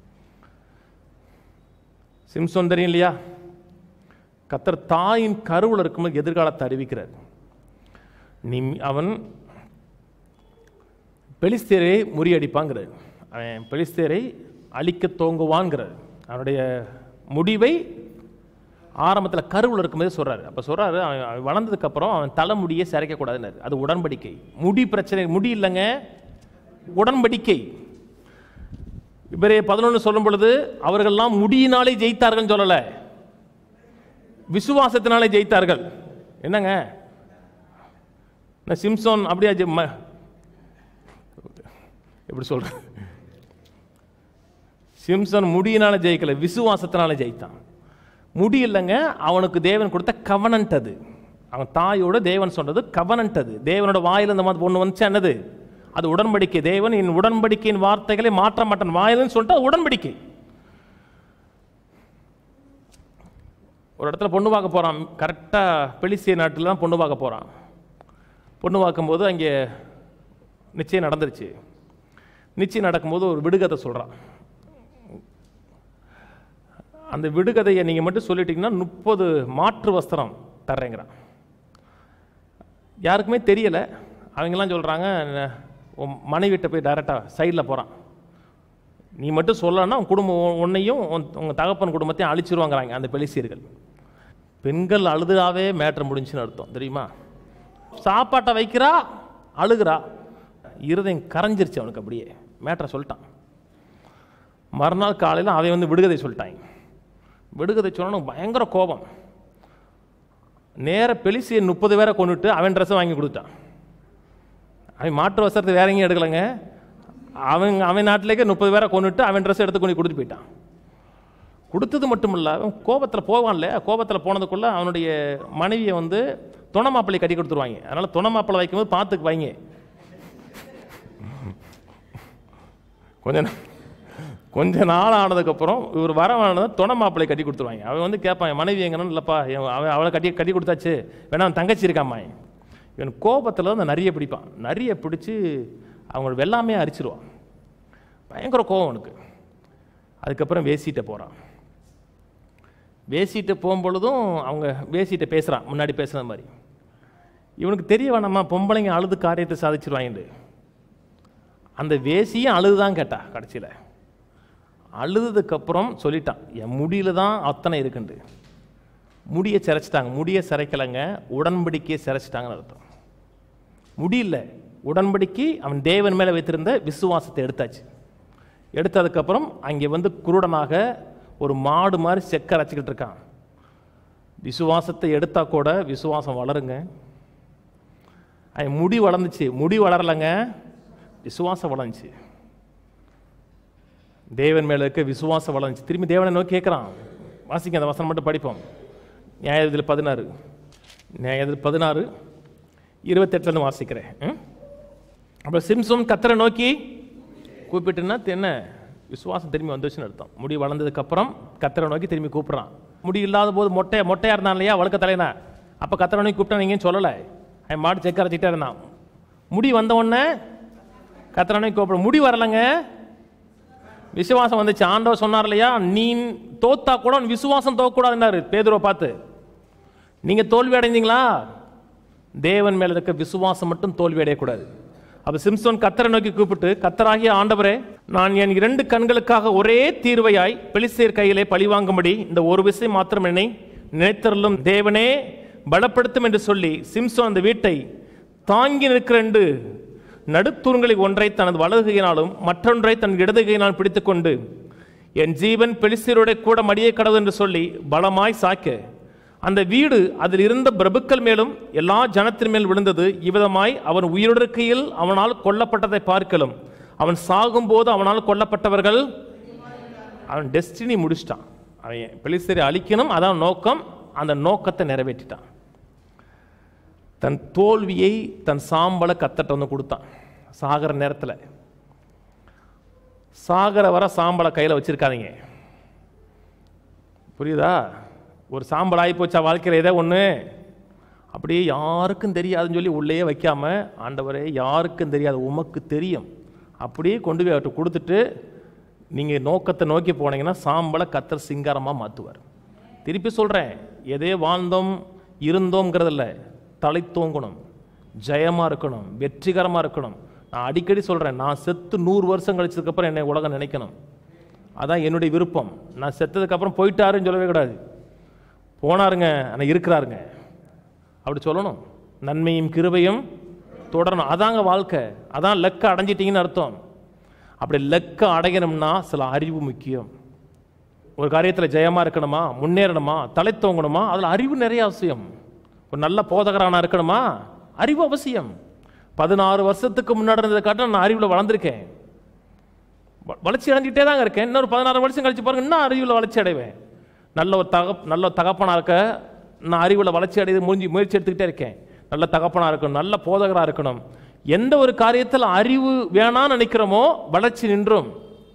[SPEAKER 1] சிம்சோன் தெரியும் இல்லையா கத்தர் தாயின் கருவில் இருக்கும்போது எதிர்காலத்தை அறிவிக்கிறார் நீ அவன் பெலிஸ்தேரை முறியடிப்பாங்கிறார் அவன் பெலிஸ்தேரை அழிக்க தோங்குவான்ங்கிறார் அவனுடைய முடிவை ஆரம்பத்தில் கருவில் இருக்கும்போது சொல்கிறாரு அப்போ சொல்கிறாரு அவன் அவன் வளர்ந்ததுக்கப்புறம் அவன் தலைமுடியை சிறைக்கக்கூடாதுன்னு அது உடன்படிக்கை முடி பிரச்சனை முடி இல்லைங்க உடன்படிக்கை இவரே பதினொன்று சொல்லும் பொழுது அவர்கள்லாம் முடியினாலே ஜெயித்தார்கள் சொல்லலை விசுவாசத்தினாலே ஜெயித்தார்கள் என்னங்க நான் சிம்சோன் அப்படியா ஜெ- ம- எப்படி சொல்றேன் சிம்சன் முடியினால ஜெயிக்கல விசுவாசத்தினால ஜெயித்தான் முடி இல்லைங்க அவனுக்கு தேவன் கொடுத்த கவனன்ட் அது அவன் தாயோட தேவன் சொன்னது கவனன்ட் அது தேவனோட வாயில இந்த மாதிரி ஒன்று வந்துச்சு என்னது அது உடன்படிக்கை தேவன் என் உடன்படிக்கையின் வார்த்தைகளை மாற்ற மாட்டான் வாயிலன்னு சொல்லிட்டு அது உடன்படிக்கை ஒரு இடத்துல பொண்ணு பார்க்க போகிறான் கரெக்டாக பெலிசிய நாட்டில் தான் பொண்ணு பார்க்க போகிறான் பொண்ணு பார்க்கும்போது அங்கே நிச்சயம் நடந்துருச்சு நிச்சயம் நடக்கும்போது ஒரு விடுகதை சொல்கிறான் அந்த விடுகதையை நீங்கள் மட்டும் சொல்லிட்டீங்கன்னா முப்பது மாற்று வஸ்திரம் தர்றேங்கிறான் யாருக்குமே தெரியலை அவங்கெல்லாம் சொல்கிறாங்க உன் மனைவிட்ட போய் டைரெக்டாக சைடில் போகிறான் நீ மட்டும் சொல்லலைன்னா உன் குடும்பம் உன்னையும் உன் உங்கள் தகப்பன் குடும்பத்தையும் அழிச்சிருவாங்கிறாங்க அந்த பெலிசியர்கள் பெண்கள் அழுதுறாவே மேட்ரு முடிஞ்சுன்னு அர்த்தம் தெரியுமா சாப்பாட்டை வைக்கிறா அழுகிறா இருதயம் கரைஞ்சிருச்சு அவனுக்கு அப்படியே மேட்ரை சொல்லிட்டான் மறுநாள் காலையில் அவன் வந்து விடுகதை சொல்லிட்டாங்க விடுகதை சொன்னோன்னு பயங்கர கோபம் நேர பெலிசியை முப்பது பேரை கொண்டுட்டு அவன் ட்ரெஸ்ஸை வாங்கி கொடுத்தான் அவன் மாற்று வசரத்தை வேற எங்கேயும் எடுக்கலைங்க அவன் அவன் நாட்டிலேயே முப்பது பேரை கொண்டுட்டு அவன் ட்ரெஸ் எடுத்து கொண்டு கொடுத்து போயிட்டான் கொடுத்தது மட்டும் இல்லை அவன் கோபத்தில் போவான்ல கோபத்தில் போனதுக்குள்ளே அவனுடைய மனைவியை வந்து துணை மாப்பிள்ளை கட்டி கொடுத்துருவாங்க அதனால் துணை மாப்பிள்ளை வைக்கும்போது பார்த்துக்கு வைங்க கொஞ்ச நா- கொஞ்ச நாள் ஆனதுக்கப்புறம் இவர் வரவானது துணை மாப்பிள்ளை கட்டி கொடுத்துருவாங்க அவன் வந்து கேட்பான் என் மனைவி எங்கன்னு இல்லைப்பா என் அவன் அவளை கட்டி கட்டி கொடுத்தாச்சு வேணா அவன் தங்கச்சி இருக்காம்மா இவன் கோபத்தில் அந்த நரியை பிடிப்பான் நரியை பிடிச்சி அவங்களோட வெள்ளாமே அரிச்சிருவான் பயங்கர கோபம் அவனுக்கு அதுக்கப்புறம் வேசிட்ட போகிறான் வேசிட்டு போகும்பொழுதும் அவங்க வேசிட்ட பேசுகிறான் முன்னாடி பேசுன மாதிரி இவனுக்கு தெரிய வேணாமா பொம்பளைங்க அழுது காரியத்தை சாதிச்சிருவாங்கன்னு அந்த வேசியும் அழுதுதான் கேட்டா கடைசியில் அழுதுக்கப்புறம் சொல்லிட்டான் என் முடியில தான் அத்தனை இருக்குண்டு முடியை சிரைச்சிட்டாங்க முடியை சிரைக்கலைங்க உடன்படிக்கையை சிரைச்சிட்டாங்கன்னு அர்த்தம் முடியல உடன்படிக்கை அவன் தேவன் மேலே வைத்திருந்த விசுவாசத்தை எடுத்தாச்சு எடுத்ததுக்கப்புறம் அங்கே வந்து குருடனாக ஒரு மாடு மாதிரி செக்க அரைச்சிக்கிட்டு இருக்கான் விசுவாசத்தை எடுத்தா கூட விசுவாசம் வளருங்க அவன் முடி வளர்ந்துச்சு முடி வளரலைங்க விசுவாசம் வளர்ந்துச்சு தேவன் மேல இருக்க விசுவாசம் வளர்ந்துச்சு திரும்பி தேவனை நோக்கி கேட்குறான் வாசிங்க அந்த வசனம் மட்டும் படிப்போம் நியாயத்தில் பதினாறு நியாயத்தில் பதினாறு இருபத்தெட்டுலேருந்து வாசிக்கிறேன் ம்? அப்புறம் சிம்சோன் கத்தரை நோக்கி கூப்பிட்டுன்னா என்ன விசுவாசம் திரும்பி வந்துச்சுன்னு அர்த்தம் முடி வளர்ந்ததுக்கப்புறம் கத்தரை நோக்கி திரும்பி கூப்பிட்றான் முடி இல்லாத போது மொட்டை மொட்டையாக இருந்தான் இல்லையா வழுக்க தலைனா அப்போ கத்தரை நோக்கி கூப்பிட்டா நீங்கள் சொல்லலை அவன் மாடு செக்க அரைச்சிட்டே இருந்தான் முடி வந்த உடனே கத்தரை நோக்கி கூப்பிட முடி வரலைங்க விசுவாசம் வந்துச்சு ஆண்டவர் சொன்னார் இல்லையா நீ தோத்தா கூட உன் விசுவாசம் தோக்கக்கூடாதுன்னாரு பேதுருவை பார்த்து நீங்க தோல்வி அடைந்தீங்களா தேவன் மேல இருக்க விசுவாசம் மட்டும் தோல்வி அடையக்கூடாது அப்ப சிம்சோன் கத்தரை நோக்கி கூப்பிட்டு கத்தராகிய ஆண்டவரே நான் என் இரண்டு கண்களுக்காக ஒரே தீர்வையாய் பெலிஸ்தேர் கையிலே பழிவாங்கும்படி இந்த ஒரு விஷயம் மாத்திரம் என்னை நினைத்தருளும் தேவனே பலப்படுத்தும் என்று சொல்லி சிம்சோன் அந்த வீட்டை தாங்கி நிற்கிற ரெண்டு நடுத்தூண்களை ஒன்றை தனது வலது கையினாலும் மற்றொன்றை தன் இடது கையினால் பிடித்துக்கொண்டு என் ஜீவன் பெலிஸ்தீரோட கூட மடியை கடவுள் என்று சொல்லி பலமாய் சாய்க்க அந்த வீடு அதில் இருந்த பிரபுக்கள் மேலும் எல்லா ஜனத்தின் மேல் விழுந்தது இவ்விதமாய் அவன் உயிரிழக்கையில் அவனால் கொல்லப்பட்டதை பார்க்கலும் அவன் சாகும்போது அவனால் கொல்லப்பட்டவர்கள் அவன் டெஸ்டினி முடிச்சிட்டான் அவன் பெலிஸ்தரை அழிக்கணும் அதான் நோக்கம் அந்த நோக்கத்தை நிறைவேற்றிட்டான் தன் தோல்வியை தன் சாம்பலை கத்தட்ட வந்து கொடுத்தான் சாகிற நேரத்தில் சாகிற வர சாம்பலை கையில் வச்சிருக்காதீங்க புரியுதா ஒரு சாம்பல் ஆகி போச்சா வாழ்க்கையில் ஏதோ ஒன்று அப்படியே யாருக்கும் தெரியாதுன்னு சொல்லி உள்ளேயே வைக்காம ஆண்டவரே யாருக்கும் தெரியாது உமக்கு தெரியும் அப்படியே கொண்டு போய் அவர்கிட்ட கொடுத்துட்டு நீங்கள் நோக்கத்தை நோக்கி போனீங்கன்னா சாம்பலை கத்தர் சிங்காரமாக மாற்றுவார் திருப்பி சொல்கிறேன் எதே வாழ்ந்தோம் இருந்தோங்கிறதில்ல தலை தோங்கணும் ஜெயமாக இருக்கணும் வெற்றிகரமாக இருக்கணும் நான் அடிக்கடி சொல்கிறேன் நான் செத்து நூறு வருஷம் கழிச்சதுக்கப்புறம் என்னை உலகம் நினைக்கணும் அதான் என்னுடைய விருப்பம் நான் செத்ததுக்கப்புறம் போயிட்டாருன்னு சொல்லவே கூடாது போனாருங்க ஆனால் இருக்கிறாருங்க அப்படி சொல்லணும் நன்மையும் கிருபையும் தொடரணும் அதாங்க வாழ்க்கை அதான் லெக்க அடைஞ்சிட்டீங்கன்னு அர்த்தம் அப்படி லெக்க அடையணும்னா சில அறிவு முக்கியம் ஒரு காரியத்தில் ஜெயமாக இருக்கணுமா முன்னேறணுமா தலை தோங்கணுமா அதில் அறிவு நிறைய அவசியம் ஒரு நல்ல போதகரானா இருக்கணுமா அறிவு அவசியம் பதினாறு வருஷத்துக்கு முன்னாடி இருந்ததை காட்ட நான் அறிவில் வளர்ந்துருக்கேன் வ- வளர்ச்சி அடைஞ்சிட்டே தாங்க இருக்கேன் இன்னொரு பதினாறு வருஷம் கழிச்சு பாருங்க இன்னும் அறிவில் வளர்ச்சி அடைவேன் நல்ல ஒரு தக நல்ல ஒரு தகப்பனா இருக்க நான் அறிவில் வளர்ச்சி அடையுது முடிஞ்சு முயற்சி எடுத்துக்கிட்டே இருக்கேன் நல்ல தகப்பனா இருக்கணும் நல்ல போதகராக இருக்கணும் எந்த ஒரு காரியத்தில் அறிவு வேணாம்னு நினைக்கிறோமோ வளர்ச்சி நின்றும்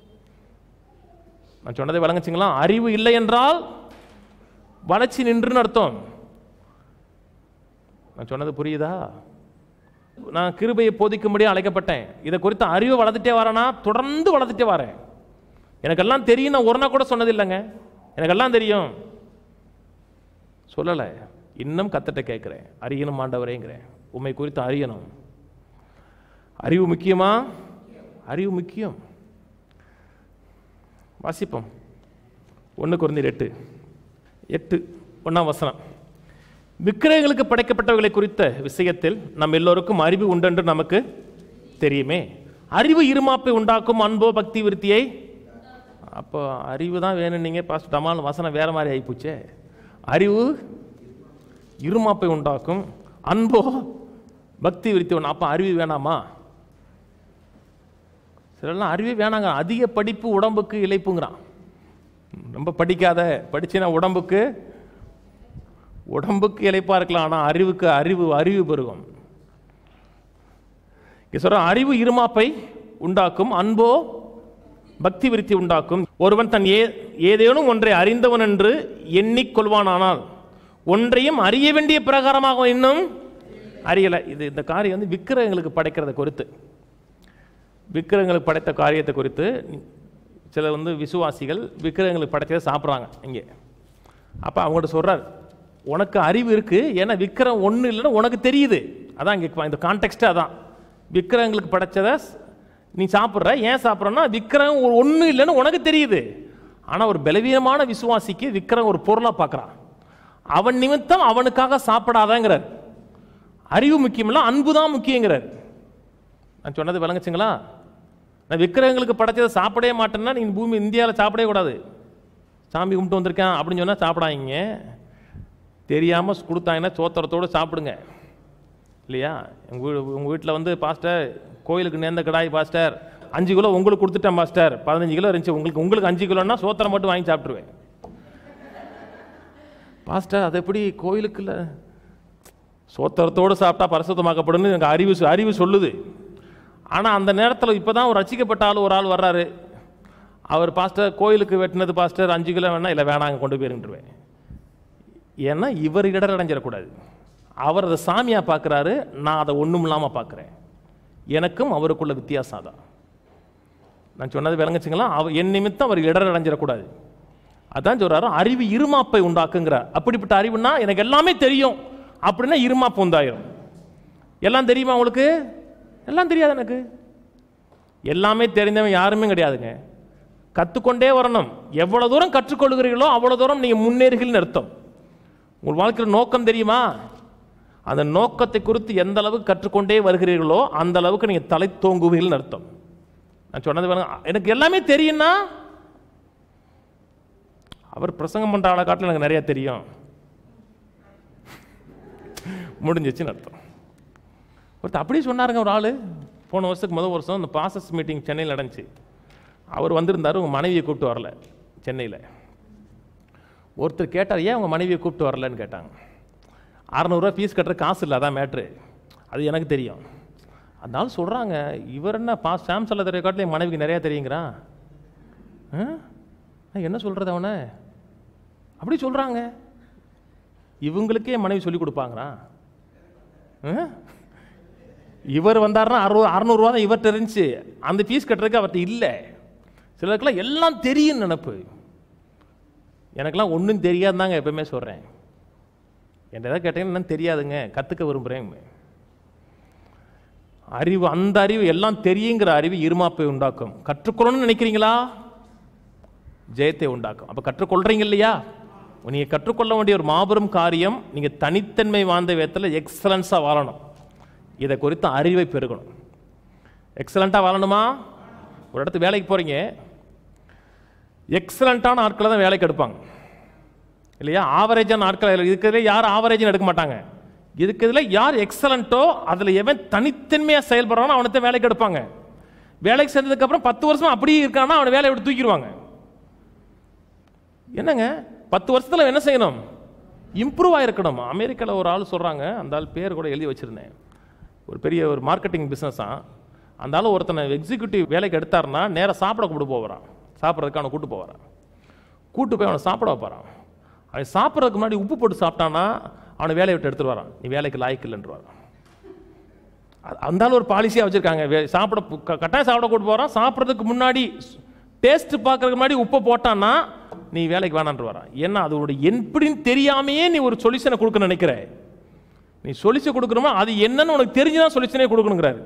[SPEAKER 1] நான் சொன்னதை விளங்குச்சிங்களா அறிவு இல்லை என்றால் வளர்ச்சி நின்றுன்னு அர்த்தம் நான் சொன்னது புரியுதா நான் கிருபையை போதிக்கும்படியே அழைக்கப்பட்டேன் இதை குறித்த அறிவை வளர்த்துட்டே வரேனா தொடர்ந்து வளர்த்துட்டே வரேன் எனக்கெல்லாம் தெரியும் நான் ஒரு நாள் கூட சொன்னது இல்லைங்க எனக்கெல்லாம் தெரியும் சொல்லலை இன்னும் கத்தட்ட கேட்குறேன் அறியணும் ஆண்டவரேங்கிறேன் உண்மை குறித்து அறியணும் அறிவு முக்கியமா அறிவு முக்கியம் வாசிப்போம் ஒன்று குறைந்தர் எட்டு எட்டு ஒன்றாம் வசனம் விக்கிரகங்களுக்கு படைக்கப்பட்டவர்களை குறித்த விஷயத்தில் நம் எல்லோருக்கும் அறிவு உண்டென்று நமக்கு தெரியுமே அறிவு இருமாப்பை உண்டாக்கும் அன்போ பக்தி விருத்தியை அப்போ அறிவு தான் வேணும் நீங்கள் பாஸ்ட் டமால் வசனம் வேற மாதிரி ஆகிப்போச்சே அறிவு இருமாப்பை உண்டாக்கும் அன்போ பக்தி விருத்தி ஒன்று அப்போ அறிவு வேணாமா சிலர்லாம் அறிவே வேணாங்க அதிக படிப்பு உடம்புக்கு இழைப்புங்கிறான் ரொம்ப படிக்காத படிச்சினா உடம்புக்கு உடம்புக்கு இழைப்பா இருக்கலாம் ஆனால் அறிவுக்கு அறிவு அறிவு பெருகும் இங்க சொல்ற அறிவு இருமாப்பை உண்டாக்கும் அன்போ பக்தி விருத்தி உண்டாக்கும் ஒருவன் தன் ஏ ஏதேனும் ஒன்றை அறிந்தவன் என்று எண்ணிக்கொள்வானானால் ஒன்றையும் அறிய வேண்டிய பிரகாரமாக இன்னும் அறியலை இது இந்த காரியம் வந்து விக்கிரகங்களுக்கு படைக்கிறத குறித்து விக்கிரகங்களுக்கு படைத்த காரியத்தை குறித்து சில வந்து விசுவாசிகள் விக்கிரகங்களுக்கு படைச்சதை சாப்பிட்றாங்க இங்கே அப்போ அவங்கள்ட்ட சொல்றார் உனக்கு அறிவு இருக்கு ஏன்னா விக்கிரம் ஒன்றும் இல்லைன்னா உனக்கு தெரியுது அதான் இங்கே இந்த கான்டெக்ஸ்டே அதான் விக்கிரகங்களுக்கு படைச்சதை ஸ்- நீ சாப்பிட்ற ஏன் சாப்பிட்றன்னா விக்கிரகம் ஒரு ஒன்றும் இல்லைன்னு உனக்கு தெரியுது ஆனால் ஒரு பலவீனமான விசுவாசிக்கு விக்கிரகம் ஒரு பொருளாக பார்க்குறான் அவன் நிமித்தம் அவனுக்காக சாப்பிடாதங்கிறார் அறிவு முக்கியமில்ல அன்பு தான் முக்கியங்கிறார் நான் சொன்னது விளங்குச்சுங்களா நான் விக்கிரகங்களுக்கு படைச்சதை சாப்பிடவே மாட்டேன்னா நீ பூமி இந்தியாவில் சாப்பிடவே கூடாது சாமி கும்பிட்டு வந்திருக்கேன் அப்படின்னு சொன்னால் சாப்பிடாதீங்க தெரியாமல் கொடுத்தாங்கன்னா சோத்திரத்தோடு சாப்பிடுங்க இல்லையா உங்கள் வீ உங்கள் வீட்டில் வந்து பாஸ்டர் கோயிலுக்கு நேர்ந்த கடாய் பாஸ்டர் அஞ்சு கிலோ உங்களுக்கு கொடுத்துட்டேன் பாஸ்டர் பதினஞ்சு கிலோ இருந்துச்சு உங்களுக்கு உங்களுக்கு அஞ்சு கிலோன்னா சோத்திரம் மட்டும் வாங்கி சாப்பிட்ருவேன் பாஸ்டர் அது எப்படி கோயிலுக்குள்ள சோத்திரத்தோடு சாப்பிட்டா பரிசுத்தமாக்கப்படும்னு எனக்கு அறிவு சொ- அறிவு சொல்லுது ஆனால் அந்த நேரத்தில் இப்போ தான் ஒரு ரசிக்கப்பட்ட ஆள் ஒரு ஆள் வர்றாரு அவர் பாஸ்டர் கோயிலுக்கு வெட்டினது பாஸ்டர் அஞ்சு கிலோ வேணா இல்லை வேணாங்க கொண்டு போயிருந்துருவேன் ஏன்னா இவர் இடர் அடைஞ்சிடக்கூடாது அவர் அதை சாமியாக பார்க்குறாரு நான் அதை ஒன்றும் இல்லாமல் பார்க்குறேன் எனக்கும் அவருக்குள்ள வித்தியாசம் தான் நான் சொன்னது விளங்குச்சுங்களா அவர் என் நிமித்தம் அவர் இடர் அடைஞ்சிடக்கூடாது அதான் சொல்றாரு அறிவு இருமாப்பை உண்டாக்குங்கிறார் அப்படிப்பட்ட அறிவுனா எனக்கு எல்லாமே தெரியும் அப்படின்னா இருமாப்பு உண்டாயிரும் எல்லாம் தெரியுமா உங்களுக்கு எல்லாம் தெரியாது எனக்கு எல்லாமே தெரிந்தவன் யாருமே கிடையாதுங்க கற்றுக்கொண்டே வரணும் எவ்வளவு தூரம் கற்றுக்கொள்கிறீர்களோ அவ்வளவு தூரம் நீங்கள் முன்னேறுகள்னு அர்த்தம் உங்கள் வாழ்க்கையில் நோக்கம் தெரியுமா அந்த நோக்கத்தை குறித்து எந்த அளவுக்கு கற்றுக்கொண்டே வருகிறீர்களோ அந்த அளவுக்கு நீங்கள் தலை தோங்குவீர்கள்னு அர்த்தம் நான் சொன்னது பாருங்க எனக்கு எல்லாமே தெரியும்னா அவர் பிரசங்கம் பண்ற ஆளை காட்டில் எனக்கு நிறைய தெரியும் முடிஞ்சிச்சுன்னு அர்த்தம் ஒருத்தர் அப்படியே சொன்னாருங்க ஒரு ஆள் போன வருஷத்துக்கு முதல் வருஷம் இந்த பாசஸ் மீட்டிங் சென்னையில் நடந்துச்சு அவர் வந்திருந்தார் உங்கள் மனைவியை கூப்பிட்டு வரல சென்னையில் ஒருத்தர் கேட்டார் ஏன் உங்கள் மனைவியை கூப்பிட்டு வரலன்னு கேட்டாங்க அறநூறுவா ஃபீஸ் கட்டுற காசு இல்லை அதான் மேட்ரு அது எனக்கு தெரியும் அதனால சொல்கிறாங்க இவர் என்ன பா சாம் சொல்ல தெரிய காட்டில் என் மனைவிக்கு நிறையா தெரியுங்கிறான் ஆ? நான் என்ன சொல்கிறது அவனை அப்படி சொல்கிறாங்க இவங்களுக்கே என் மனைவி சொல்லி கொடுப்பாங்களா ஆ? இவர் வந்தாருன்னா அறுபது அறநூறுவா தான் இவர்கிட்ட இருந்துச்சு அந்த ஃபீஸ் கட்டுறதுக்கு அவர்கிட்ட இல்லை சிலருக்கெல்லாம் எல்லாம் தெரியும் நினப்பு எனக்கெல்லாம் ஒன்றும் தெரியாதுதாங்க எப்பவுமே சொல்கிறேன் என்கிட்ட ஏதாவது கேட்டீங்கன்னா என்னன்னு தெரியாதுங்க கற்றுக்க விரும்புகிறேன் அறிவு அந்த அறிவு எல்லாம் தெரியுங்கிற அறிவு இருமாப்பை உண்டாக்கும் கற்றுக்கொள்ளணும்னு நினைக்கிறீங்களா ஜெயத்தை உண்டாக்கும் அப்போ கற்றுக்கொள்றீங்க இல்லையா நீங்கள் கற்றுக்கொள்ள வேண்டிய ஒரு மாபெரும் காரியம் நீங்கள் தனித்தன்மை வாழ்ந்த விதத்தில் எக்ஸலன்ஸாக வாழணும் இதை குறித்த அறிவை பெருகணும் எக்ஸலண்ட்டாக வாழணுமா ஒரு இடத்துக்கு வேலைக்கு போகிறீங்க எக்ஸலண்ட்டான ஆட்களை தான் வேலைக்கு எடுப்பாங்க இல்லையா ஆவரேஜான ஆட்கள் இருக்கிறதுல யார் ஆவரேஜ்னு எடுக்க மாட்டாங்க இருக்கிறதுல யார் எக்ஸலண்ட்டோ அதில் எவன் தனித்தன்மையாக செயல்படுறானோ அவனை தான் வேலைக்கு எடுப்பாங்க வேலைக்கு சேர்ந்ததுக்கப்புறம் பத்து வருஷம் அப்படியே இருக்கானா அவனை வேலையை விட்டு தூக்கிடுவாங்க என்னங்க பத்து வருஷத்தில் என்ன செய்யணும் இம்ப்ரூவ் ஆகிருக்கணும் அமெரிக்காவில் ஒரு ஆள் சொல்கிறாங்க அந்த ஆள் பேர் கூட எழுதி வச்சுருந்தேன் ஒரு பெரிய ஒரு மார்க்கெட்டிங் பிஸ்னஸாக அந்த ஆள் ஒருத்தனை எக்ஸிக்யூட்டிவ் வேலைக்கு எடுத்தாருன்னா நேராக சாப்பிட கூப்பிட்டு போகிறான் சாப்பிட்றதுக்கு அவனை கூட்டு போகிறான் கூட்டு போய் அவனை சாப்பிட வைப்பாரான் அவன் சாப்பிட்றதுக்கு முன்னாடி உப்பு போட்டு சாப்பிட்டான்னா அவனை வேலையை விட்டு எடுத்துட்டு வரான் நீ வேலைக்கு லாய்க்கு இல்லைன்றான் அந்த ஆள் ஒரு பாலிசியாக வச்சுருக்காங்க வே- சாப்பிட க- கட்டாயம் சாப்பிட கூட்டு போகிறான் சாப்பிட்றதுக்கு முன்னாடி டேஸ்ட் பார்க்கறதுக்கு முன்னாடி உப்பை போட்டான்னா நீ வேலைக்கு வேணான்ட்டு வரான் ஏன்னா அதோட எப்படின்னு தெரியாமையே நீ ஒரு சொல்யூஷனை கொடுக்க நினைக்கிற நீ சொல்யூஷன் கொடுக்கணுமா அது என்னன்னு உனக்கு தெரிஞ்சுதான் சொல்யூஷனே கொடுக்கணுங்கிறாரு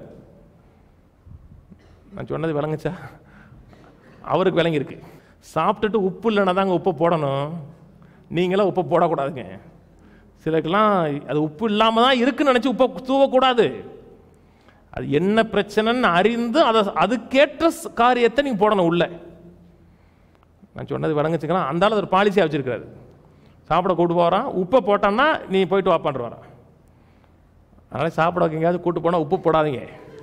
[SPEAKER 1] நான் சொன்னது விளங்குச்சா அவருக்கு விளங்கியிருக்கு சாப்பிட்டுட்டு உப்பு இல்லைன்னா தாங்க உப்பை போடணும் நீங்களாம் உப்பை போடக்கூடாதுங்க சிலருக்கெல்லாம் அது உப்பு இல்லாமல் தான் இருக்குன்னு நினச்சி உப்பை தூவக்கூடாது அது என்ன பிரச்சனைன்னு அறிந்து அதை அதுக்கேற்ற ஸ்- காரியத்தை நீங்கள் போடணும் உள்ள நான் சொன்னது விளங்குச்சுக்கலாம் அந்த ஆள் ஒரு பாலிசியாக வச்சுருக்காரு சாப்பிட கூட்டு போகிறான் உப்பை போட்டான்னா நீ போயிட்டு வாப்பான்று வரான் அதனால் சாப்பிட எங்கேயாவது கூட்டு போனால் உப்பு போடாதீங்க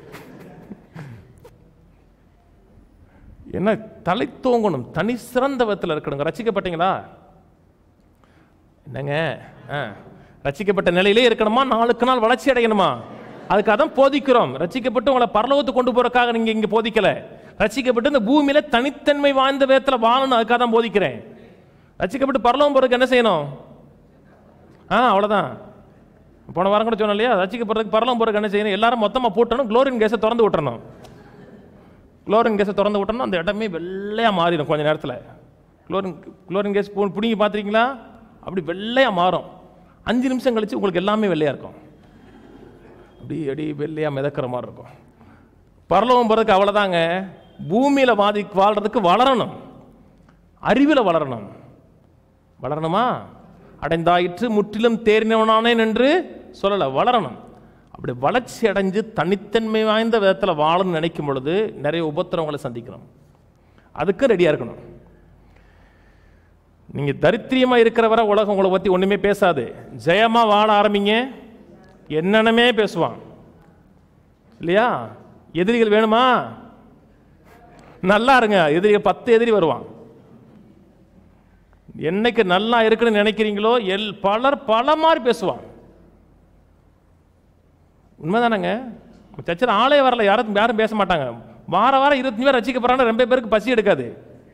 [SPEAKER 1] என்ன தலை தூங்கணும் தனி சிறந்த விதத்தில் இருக்கணுங்க ரசிக்கப்பட்டீங்களா என்னங்க ஆ ரசிக்கப்பட்ட நிலையிலே இருக்கணுமா நாளுக்கு நாள் வளர்ச்சி அடையணுமா அதுக்கு அதான் போதிக்கிறோம் ரசிக்கப்பட்டு உங்களை பரலோகத்துக்கு கொண்டு போறதுக்காக நீங்க இங்க போதிக்கல ரசிக்கப்பட்டு இந்த பூமியில தனித்தன்மை வாய்ந்த விதத்தில் வாழணும் அதுக்காக தான் போதிக்கிறேன் ரசிக்கப்பட்டு பரலோகம் போறதுக்கு என்ன செய்யணும் ஆ அவ்வளவுதான் போன வாரம் கூட சொன்னேன் இல்லையா ரசிக்கப்படுறதுக்கு பரலோகம் போறதுக்கு என்ன செய்யணும் எல்லாரும் மொத்தமா போட்டணும் குளோரின் கேஸை திறந்து விட்டுறணும் குளோரின் கேஸை திறந்து விட்டோம்னா அந்த இடமே வெள்ளையா மாறிடும் கொஞ்ச நேரத்தில் குளோரின் குளோரின் கேஸ் பு- பிடுங்கி பார்த்துருக்கீங்களா அப்படி வெள்ளையா மாறும் அஞ்சு நிமிஷம் கழிச்சு உங்களுக்கு எல்லாமே வெள்ளையா இருக்கும் அப்படி அடி வெள்ளையா மிதக்கிற மாதிரி இருக்கும் பரலோகம் போகிறதுக்கு அவ்வளோதாங்க பூமியில் வாதி வாழ்றதுக்கு வளரணும் அறிவில் வளரணும் வளரணுமா அடைந்தாயிற்று முற்றிலும் தேறினவனானேன் என்று சொல்லலை வளரணும் அப்படி வளர்ச்சி அடைஞ்சு தனித்தன்மை வாய்ந்த விதத்தில் வாழணும்னு நினைக்கும் பொழுது நிறைய உபத்திரவங்களை சந்திக்கணும் அதுக்கு ரெடியாக இருக்கணும் நீங்கள் தரித்திரியமாக இருக்கிற வரை உலகம் உங்களை பற்றி ஒன்றுமே பேசாது ஜெயமாக வாழ ஆரம்பிங்க என்னென்னமே பேசுவான் இல்லையா எதிரிகள் வேணுமா நல்லா இருங்க எதிரிகள் பத்து எதிரி வருவான் என்னைக்கு நல்லா இருக்குன்னு நினைக்கிறீங்களோ எல் பலர் பல மாதிரி பேசுவான் உண்மைதானங்க சர்ச்சில் ஆளே வரல யாரும் யாரும் பேச மாட்டாங்க வார வாரம் இருபத்தஞ்சு பேர் ரசிக்க போறாங்க ரொம்ப பேருக்கு பசி எடுக்காது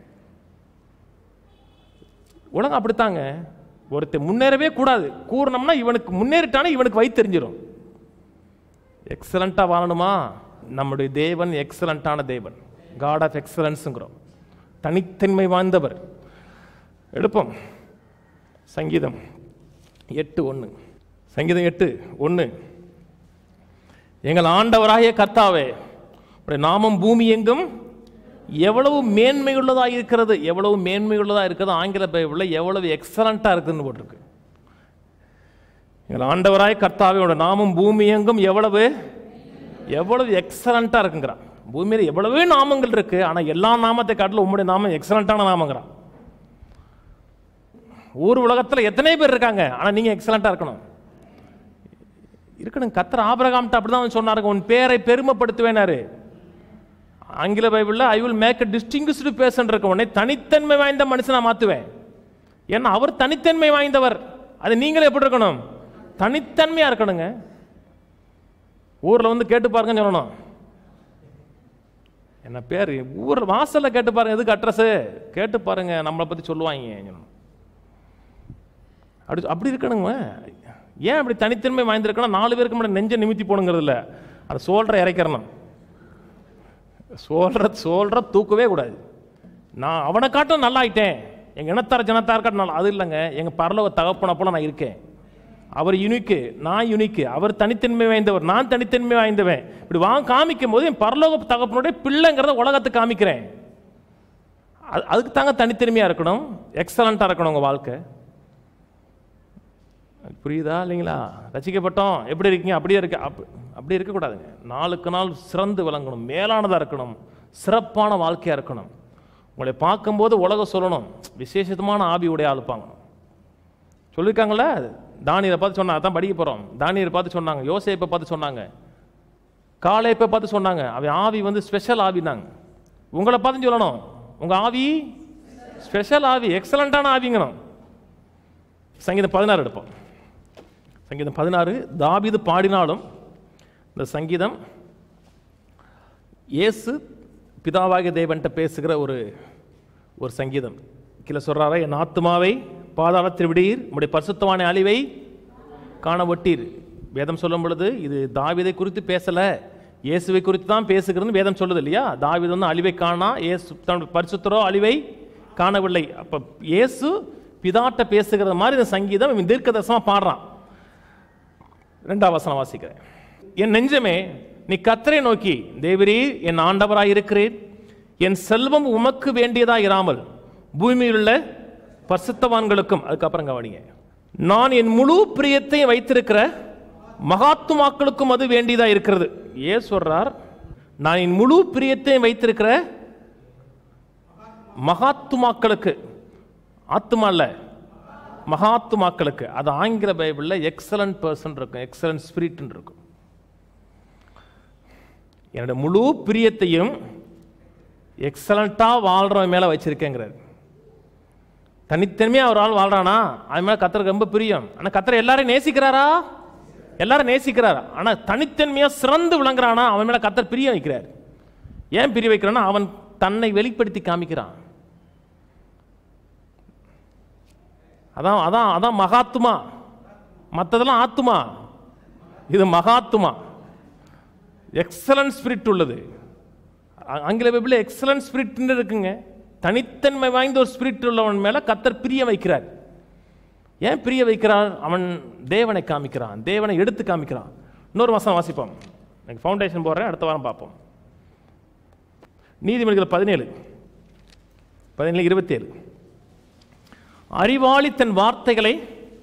[SPEAKER 1] உலகம் அப்படித்தாங்க ஒருத்தர் முன்னேறவே கூடாது கூறணும்னா இவனுக்கு முன்னேறிட்டானே இவனுக்கு வயிறு தெரிஞ்சிடும் எக்ஸலண்ட்டாக வாழணுமா நம்முடைய தேவன் எக்ஸலண்ட்டான தேவன் காட் ஆஃப் எக்ஸலன்ஸுங்கிறோம் தனித்தன்மை வாய்ந்தவர் எடுப்போம் சங்கீதம் எட்டு ஒன்று சங்கீதம் எட்டு ஒன்று எங்கள் ஆண்டவராகிய கர்த்தாவே உடைய நாமம் பூமி எங்கும் எவ்வளவு மேன்மையுள்ளதாக இருக்கிறது எவ்வளவு மேன்மையுள்ளதாக இருக்கிறது ஆங்கில பைபிளில் எவ்வளவு எக்ஸலண்ட்டாக இருக்குதுன்னு போட்டிருக்கு எங்கள் ஆண்டவராய் கர்த்தாவே உடைய நாமம் பூமி எங்கும் எவ்வளவு எவ்வளவு எக்ஸலண்ட்டாக இருக்குங்கிறான் பூமியில் எவ்வளவே நாமங்கள் இருக்கு ஆனால் எல்லா நாமத்தை காட்டிலும் உம்முடைய நாமம் எக்ஸலண்ட்டான நாமங்கிறான் ஊர் உலகத்தில் எத்தனை பேர் இருக்காங்க ஆனால் நீங்கள் எக்ஸலண்ட்டாக இருக்கணும் இருக்கணும் கத்தர் ஆபிரகாம்ட்ட அப்படிதான் சொன்னாருங்க உன் பேரை பெருமைப்படுத்துவேனாரு ஆங்கில பைபிளில் I will make a distinguished person இருக்க உடனே தனித்தன்மை வாய்ந்த மனுஷனா மாற்றுவேன் ஏன்னா அவர் தனித்தன்மை வாய்ந்தவர் அது நீங்களே எப்படி இருக்கணும் தனித்தன்மையா இருக்கணுங்க ஊர்ல வந்து கேட்டு பாருங்கன்னு சொல்லணும் என்ன பேர் ஊர் வாசல்ல கேட்டு பாருங்க எதுக்கு அட்ரஸ் கேட்டு பாருங்க நம்மளை பத்தி சொல்லுவாங்க அப்படி அப்படி இருக்கணுங்க ஏன் அப்படி தனித்தன்மை வாய்ந்திருக்கணும் நாலு பேருக்கு முன்னாடி நெஞ்ச நிமித்தி போகணுங்கிறது இல்லை அதை சோல்ற இறைக்கிறணும் சொல்ற சொல்ற தூக்கவே கூடாது நான் அவனை காட்டும் நல்லா ஆயிட்டேன் எங்க இனத்தார் ஜனத்தார் காட்டும் நல்லா அது இல்லைங்க எங்க பரலோக தகப்பன போல நான் இருக்கேன் அவர் யுனிக்கு நான் யுனிக்கு அவர் தனித்தன்மை வாய்ந்தவர் நான் தனித்தன்மை வாய்ந்தவன் இப்படி வாங்க காமிக்கும் போது என் பரலோக தகப்பனுடைய பிள்ளைங்கிறத உலகத்துக்கு காமிக்கிறேன் அது அதுக்கு தாங்க தனித்தன்மையா இருக்கணும் எக்ஸலண்டா இருக்கணும் உங்க வாழ்க்கை புரியுதா இல்லைங்களா ரசிக்கப்பட்டோம் எப்படி இருக்கீங்க அப்படியே இருக்க அப் அப்படி இருக்கக்கூடாதுங்க நாளுக்கு நாள் சிறந்து விளங்கணும் மேலானதாக இருக்கணும் சிறப்பான வாழ்க்கையாக இருக்கணும் உங்களை பார்க்கும்போது உலகம் சொல்லணும் விசேஷமான ஆவி உடைய ஆளுப்பாங்க சொல்லியிருக்காங்களே தானியரை பார்த்து சொன்னாங்க அதான் படிக்க போகிறோம் தானியரை பார்த்து சொன்னாங்க யோசேப்பை பார்த்து சொன்னாங்க காலேப்பை பார்த்து சொன்னாங்க அவன் ஆவி வந்து ஸ்பெஷல் ஆவினாங்க உங்களை பார்த்து சொல்லணும் உங்கள் ஆவி ஸ்பெஷல் ஆவி எக்ஸலண்ட்டான ஆவிங்கணும் சங்கீதம் பதினாறு எடுப்போம் சங்கீதம் பதினாறு தாபீது பாடினாலும் இந்த சங்கீதம் இயேசு பிதாவாகிய தேவன்கிட்ட பேசுகிற ஒரு ஒரு சங்கீதம் கீழே சொல்றாரா என் ஆத்துமாவை பாதாளத்தில் விடீர் உம்முடைய பரிசுத்தமான அழிவை காண ஒட்டீர் வேதம் சொல்லும் பொழுது இது தாவீதை குறித்து பேசல இயேசுவை குறித்து தான் பேசுகிறதுன்னு வேதம் சொல்லுது இல்லையா தாவீது வந்து அழிவை காணா இயேசு தன்னுடைய பரிசுத்தரோ அழிவை காணவில்லை அப்ப இயேசு பிதாட்ட பேசுகிற மாதிரி இந்த சங்கீதம் இவன் தீர்க்கதரிசனமா பாடுறான் ரெண்டாம் வசனம் வாசிக்கிறேன் என் நெஞ்சமே நீ கத்தரை நோக்கி தேவரீ என் ஆண்டவராய் இருக்கிறேன் என் செல்வம் உமக்கு வேண்டியதா இராமல் பூமியில் உள்ள பரிசுத்தவான்களுக்கும் அதுக்கப்புறம் கவனிங்க நான் என் முழு பிரியத்தையும் வைத்திருக்கிற மகாத்துமாக்களுக்கும் அது வேண்டியதா இருக்கிறது ஏ சொல்றார் நான் என் முழு பிரியத்தையும் வைத்திருக்கிற மகாத்துமாக்களுக்கு ஆத்துமா இல்ல மகாத்துமாக்களுக்கு அது ஆங்கில பைபிளில் எக்ஸலண்ட் பர்சன் இருக்கும் எக்ஸலண்ட் ஸ்பிரிட்னு இருக்கும் என்னோட முழு பிரியத்தையும் எக்ஸலண்ட்டாக வாழ்கிறவன் மேலே வச்சிருக்கேங்கிறார் தனித்தன்மையாக ஒரு ஆள் வாழ்றானா அவன் மேலே கத்தருக்கு ரொம்ப பிரியம் ஆனால் கத்தரை எல்லாரையும் நேசிக்கிறாரா எல்லாரும் நேசிக்கிறாரா ஆனால் தனித்தன்மையாக சிறந்து விளங்குறானா அவன் மேலே கத்தர் பிரியம் வைக்கிறார் ஏன் பிரிய வைக்கிறான்னா அவன் தன்னை வெளிப்படுத்தி காமிக்கிறான் அதான் அதான் அதான் மகாத்துமா மற்றதெல்லாம் ஆத்துமா இது மகாத்துமா எக்ஸலன்ட் ஸ்பிரிட் உள்ளது ஆ- ஆங்கில பைபிளில் எக்ஸலன்ட் ஸ்பிரிட்னு இருக்குங்க தனித்தன்மை வாய்ந்த ஒரு ஸ்பிரிட் உள்ளவன் மேல கத்தர் பிரிய வைக்கிறார் ஏன் பிரிய வைக்கிறார் அவன் தேவனை காமிக்கிறான் தேவனை எடுத்து காமிக்கிறான் இன்னொரு மாசம் வாசிப்போம் எனக்கு ஃபவுண்டேஷன் போடுறேன் அடுத்த வாரம் பார்ப்போம் நீதிமொழிகள் பதினேழு பதினேழு இருபத்தேழு அறிவாளி தன் வார்த்தைகளை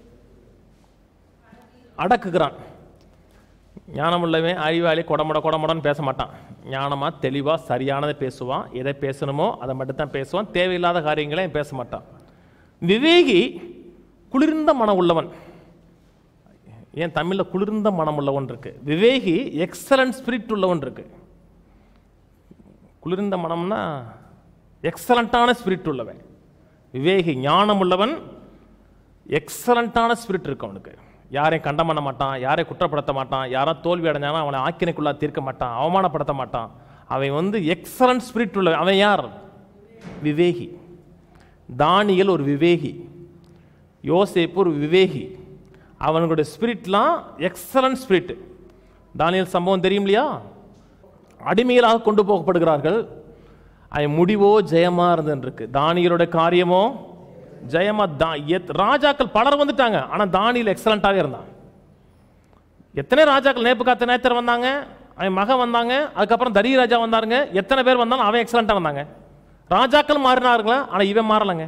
[SPEAKER 1] அடக்குகிறான் ஞானமுள்ளவன் அறிவாளி கொடமுட கொடமுடன்னு பேச மாட்டான் ஞானமாக தெளிவாக சரியானதை பேசுவான் எதை பேசணுமோ அதை மட்டும் தான் பேசுவான் தேவையில்லாத காரியங்களை அவன் பேச மாட்டான் விவேகி குளிர்ந்த மனம் உள்ளவன் ஏன் தமிழில் குளிர்ந்த மனம் உள்ளவன் இருக்கு விவேகி எக்ஸலன்ட் ஸ்பிரிட் உள்ளவன் இருக்கு குளிர்ந்த மனம்னா எக்ஸலண்ட்டான ஸ்பிரிட் உள்ளவன் விவேகி ஞானம் உள்ளவன் எக்ஸலண்ட்டான ஸ்பிரிட் இருக்கு அவனுக்கு யாரையும் கண்டம் பண்ண மாட்டான் யாரையும் குற்றப்படுத்த மாட்டான் யாரும் தோல்வி அடைஞ்சாலும் அவனை ஆக்கினைக்குள்ளா தீர்க்க மாட்டான் அவமானப்படுத்த மாட்டான் அவன் வந்து எக்ஸலண்ட் ஸ்பிரிட் உள்ள அவன் யார் விவேகி தானியல் ஒரு விவேகி யோசேப்பு ஒரு விவேகி அவனுடைய ஸ்பிரிட்லாம் எக்ஸலண்ட் ஸ்பிரிட் தானியல் சம்பவம் தெரியும் இல்லையா அடிமைகளாக கொண்டு போகப்படுகிறார்கள் அவன் முடிவோ ஜெயமா இருந்துருக்கு தானியலோட காரியமோ ஜெயமா தா எத்- ராஜாக்கள் பலர் வந்துட்டாங்க ஆனா தானியல் எக்ஸலண்ட்டாக இருந்தான் எத்தனை ராஜாக்கள் நேப்புக்காத்த நேத்தர் வந்தாங்க அவன் மகன் வந்தாங்க அதுக்கப்புறம் தரி ராஜா வந்தாருங்க எத்தனை பேர் வந்தாலும் அவன் எக்ஸலண்ட்டாக வந்தாங்க ராஜாக்கள் மாறினார்களா ஆனா இவன் மாறலைங்க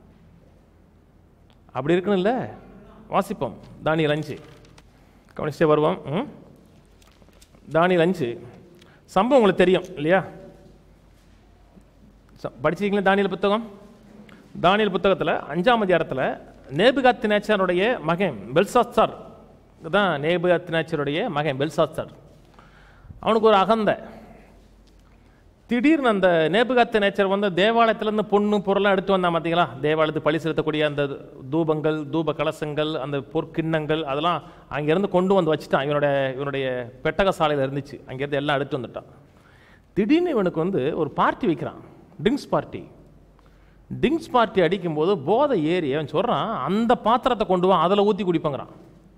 [SPEAKER 1] அப்படி இருக்கணும் இல்ல வாசிப்போம் தானியல் அஞ்சு கவனிச்சே வருவோம் ம்? தானியல் அஞ்சு சம்பவம் உங்களுக்கு தெரியும் இல்லையா ச- படிச்சிருக்கீங்களா தானியல் புத்தகம் தானியல் புத்தகத்தில் அஞ்சாம் அதிகாரத்தில் நேபுகாத் நேச்சருடைய மகன் பெல்சாஸ்தார் தான் நேபுகாத் நேச்சருடைய மகன் பெல்சாஸ்தார் அவனுக்கு ஒரு அகந்தை திடீர்னு அந்த நேபுகாத்து நேச்சர் வந்து தேவாலயத்திலேருந்து பொண்ணு பொருளாக எடுத்து வந்தான் பார்த்தீங்களா தேவாலயத்துக்கு பழி செலுத்தக்கூடிய அந்த தூபங்கள் தூப கலசங்கள் அந்த பொற்கிண்ணங்கள் அதெல்லாம் அங்கேருந்து கொண்டு வந்து வச்சுட்டான் இவனுடைய இவனுடைய பெட்டக சாலையில் இருந்துச்சு அங்கேருந்து எல்லாம் எடுத்து வந்துட்டான் திடீர்னு இவனுக்கு வந்து ஒரு பார்ட்டி வைக்கிறான் ட்ரிங்க்ஸ் பார்ட்டி ட்ரிங்க்ஸ் பார்ட்டி அடிக்கும்போது போதை ஏறி அவன் சொல்கிறான் அந்த பாத்திரத்தை கொண்டு வா அதில் ஊற்றி குடிப்பங்கிறான்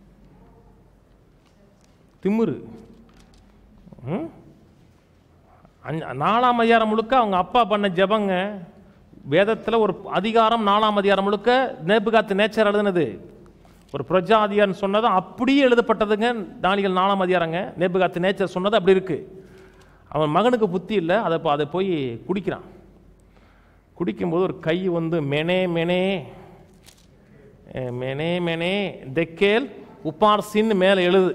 [SPEAKER 1] திமிரு ம் அஞ்ச- நாலாம் அதிகாரம் முழுக்க அவங்க அப்பா பண்ண ஜெபங்க வேதத்தில் ஒரு அதிகாரம் நாலாம் அதிகாரம் முழுக்க நேபுகாத்து நேச்சர் எழுதுனது ஒரு பிரஜா அதிகாரம் சொன்னது அப்படியே எழுதப்பட்டதுங்க தானிகள் நாலாம் அதிகாரங்க நேபுகாத்து நேச்சர் சொன்னது அப்படி இருக்கு அவன் மகனுக்கு புத்தி இல்லை அதை போ- அதை போய் குடிக்கிறான் குடிக்கும்போது ஒரு கை வந்து மெனே மெனே அஹ், மெனே மெனே தெக்கேல் உப்பார்சின்னு மேலே எழுது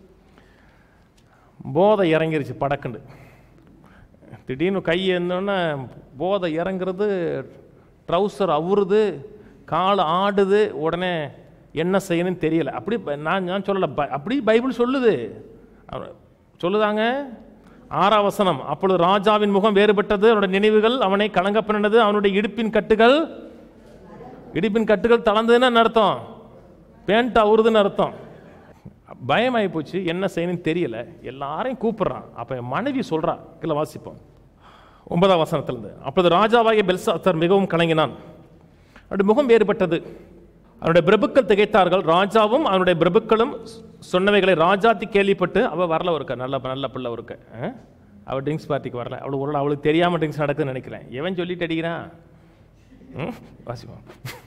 [SPEAKER 1] போதை இறங்கிருச்சு படக்குண்டு திடீர்னு கை என்னன்னா போதை இறங்குறது ட்ரௌசர் அவுறுது கால் ஆடுது உடனே என்ன செய்யணும்னு தெரியல அப்படி ப- நான் நான் சொல்லலை ப- அப்படி பைபிள் சொல்லுது அவ- சொல்லுதாங்க ஆறாம் வசனம் அப்பொழுது ராஜாவின் முகம் வேறுபட்டது அவனுடைய நினைவுகள் அவனை கலங்க பண்ணினது அவனுடைய இடுப்பின் கட்டுகள் இடுப்பின் கட்டுகள் தளர்ந்ததுன்னு என்ன அர்த்தம் பேண்ட் அவுறுதுன்னு அர்த்தம் பயமாகி போச்சு என்ன செய்யணும்னு தெரியல எல்லாரையும் கூப்பிடுறான் அப்போ என் மனைவி சொல்றா கீழே வாசிப்போம் ஒன்பதாம் வசனத்திலிருந்து அப்பொழுது ராஜாவாகிய பெல்சாத்தர் மிகவும் கலங்கினான் அவருடைய முகம் வேறுபட்டது அவனுடைய பிரபுக்கள் திகைத்தார்கள் ராஜாவும் அவனுடைய பிரபுக்களும் சொன்னவைகளை ராஜாத்தி கேள்விப்பட்டு அவ வரல ஒருக்க நல்ல நல்ல பிள்ளை ஒருக்க ஆ? அவ ட்ரிங்க்ஸ் பார்ட்டிக்கு வரல அவளுக்கு ஒரு அவளுக்கு தெரியாம ட்ரிங்க்ஸ் நடக்குதுன்னு நினைக்கிறேன் எவன் சொல்லிட்டு அடிக்கிறான் ம்? வாசிப்போம்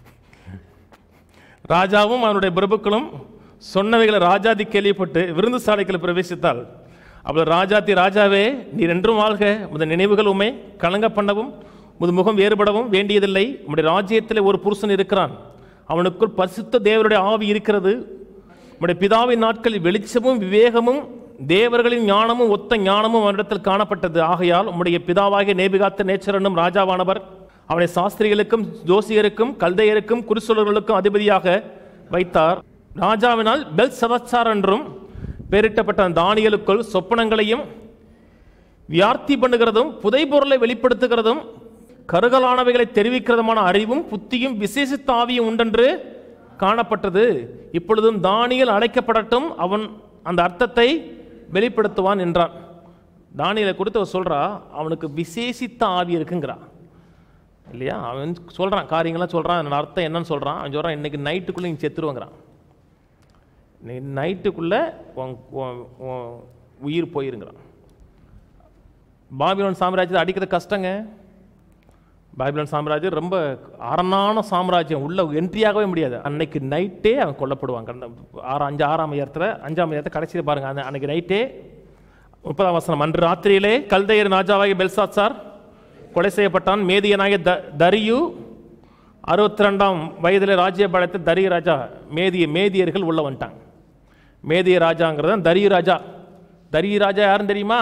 [SPEAKER 1] ராஜாவும் அவனுடைய பிரபுக்களும் சொன்னவைகளை ராஜாதி கேள்விப்பட்டு விருந்து சாலைக்குள் பிரவேசித்தாள் அவள் ராஜாத்தி ராஜாவே நீர் என்றும் வாழ்க உமது நினைவுகள் உமை கலங்க பண்ணவும் உமது முகம் வேறுபடவும் வேண்டியதில்லை உம்முடைய ராஜ்யத்தில் ஒரு புருஷன் இருக்கிறான் அவனுக்குள் பரிசுத்த தேவருடைய ஆவி இருக்கிறது உம்முடைய பிதாவின் நாட்களில் வெளிச்சமும் விவேகமும் தேவர்களின் ஞானமும் ஒத்த ஞானமும் அவனிடத்தில் காணப்பட்டது ஆகையால் உம்முடைய பிதாவாகிய நேபிகாத்த நேச்சர் என்னும் ராஜாவானவர் அவனை சாஸ்திரிகளுக்கும் ஜோசியருக்கும் கல்தையருக்கும் குருசொலர்களுக்கும் அதிபதியாக வைத்தார் ராஜாவினால் பெல் சதச்சார் என்றும் பெயரிட்டப்பட்ட அந்த தானியலுக்குள் சொப்பனங்களையும் வியார்த்தி பண்ணுகிறதும் புதை பொருளை வெளிப்படுத்துகிறதும் கருகலானவைகளை தெரிவிக்கிறதுமான அறிவும் புத்தியும் விசேஷித்த ஆவியும் உண்டென்று காணப்பட்டது இப்பொழுதும் தானியல் அழைக்கப்படட்டும் அவன் அந்த அர்த்தத்தை வெளிப்படுத்துவான் என்றான் தானியலை குறித்து அவர் சொல்றா அவனுக்கு விசேஷித்த ஆவி இருக்குங்கிறா இல்லையா அவன் சொல்றான் காரியங்கள்லாம் சொல்றான் அதன் அர்த்தம் என்னன்னு சொல்றான் அவன் சொல்றான் இன்னைக்கு நைட்டுக்குள்ள நீ செத்துருவாங்கிறான் நீ நைட்டுக்குள்ள உன் உன்- உன் உயிர் போயிருங்கிறான் பாபிலோன் சாம்ராஜ்யத்தை அடிக்கிறது கஷ்டங்க பாபிலோன் சாம்ராஜ்யம் ரொம்ப அரணான சாம்ராஜ்யம் உள்ள என்ட்ரியாகவே முடியாது அன்னைக்கு நைட்டே அவன் கொல்லப்படுவான் கடந்த ஆறு அஞ்சு ஆறாம் ஐயத்தில் அஞ்சாம் ஐயத்தை கடைசியில் பாருங்க அந்த அன்னைக்கு நைட்டே முப்பதாம் வசனம் அன்று ராத்திரியிலே கல்தையர் ராஜாவாகிய பெல்சாத்சார் கொலை செய்யப்பட்டான் மேதியனாகிய த தரியு அறுபத்தி ரெண்டாம் வயதில் ராஜ்யம் படைத்த தரிய ராஜா மேதிய மேதியர்கள் உள்ள வந்துட்டாங்க மேதிய ராஜாங்கிறது தான் தரிய ராஜா தரிய ராஜா யாருன்னு தெரியுமா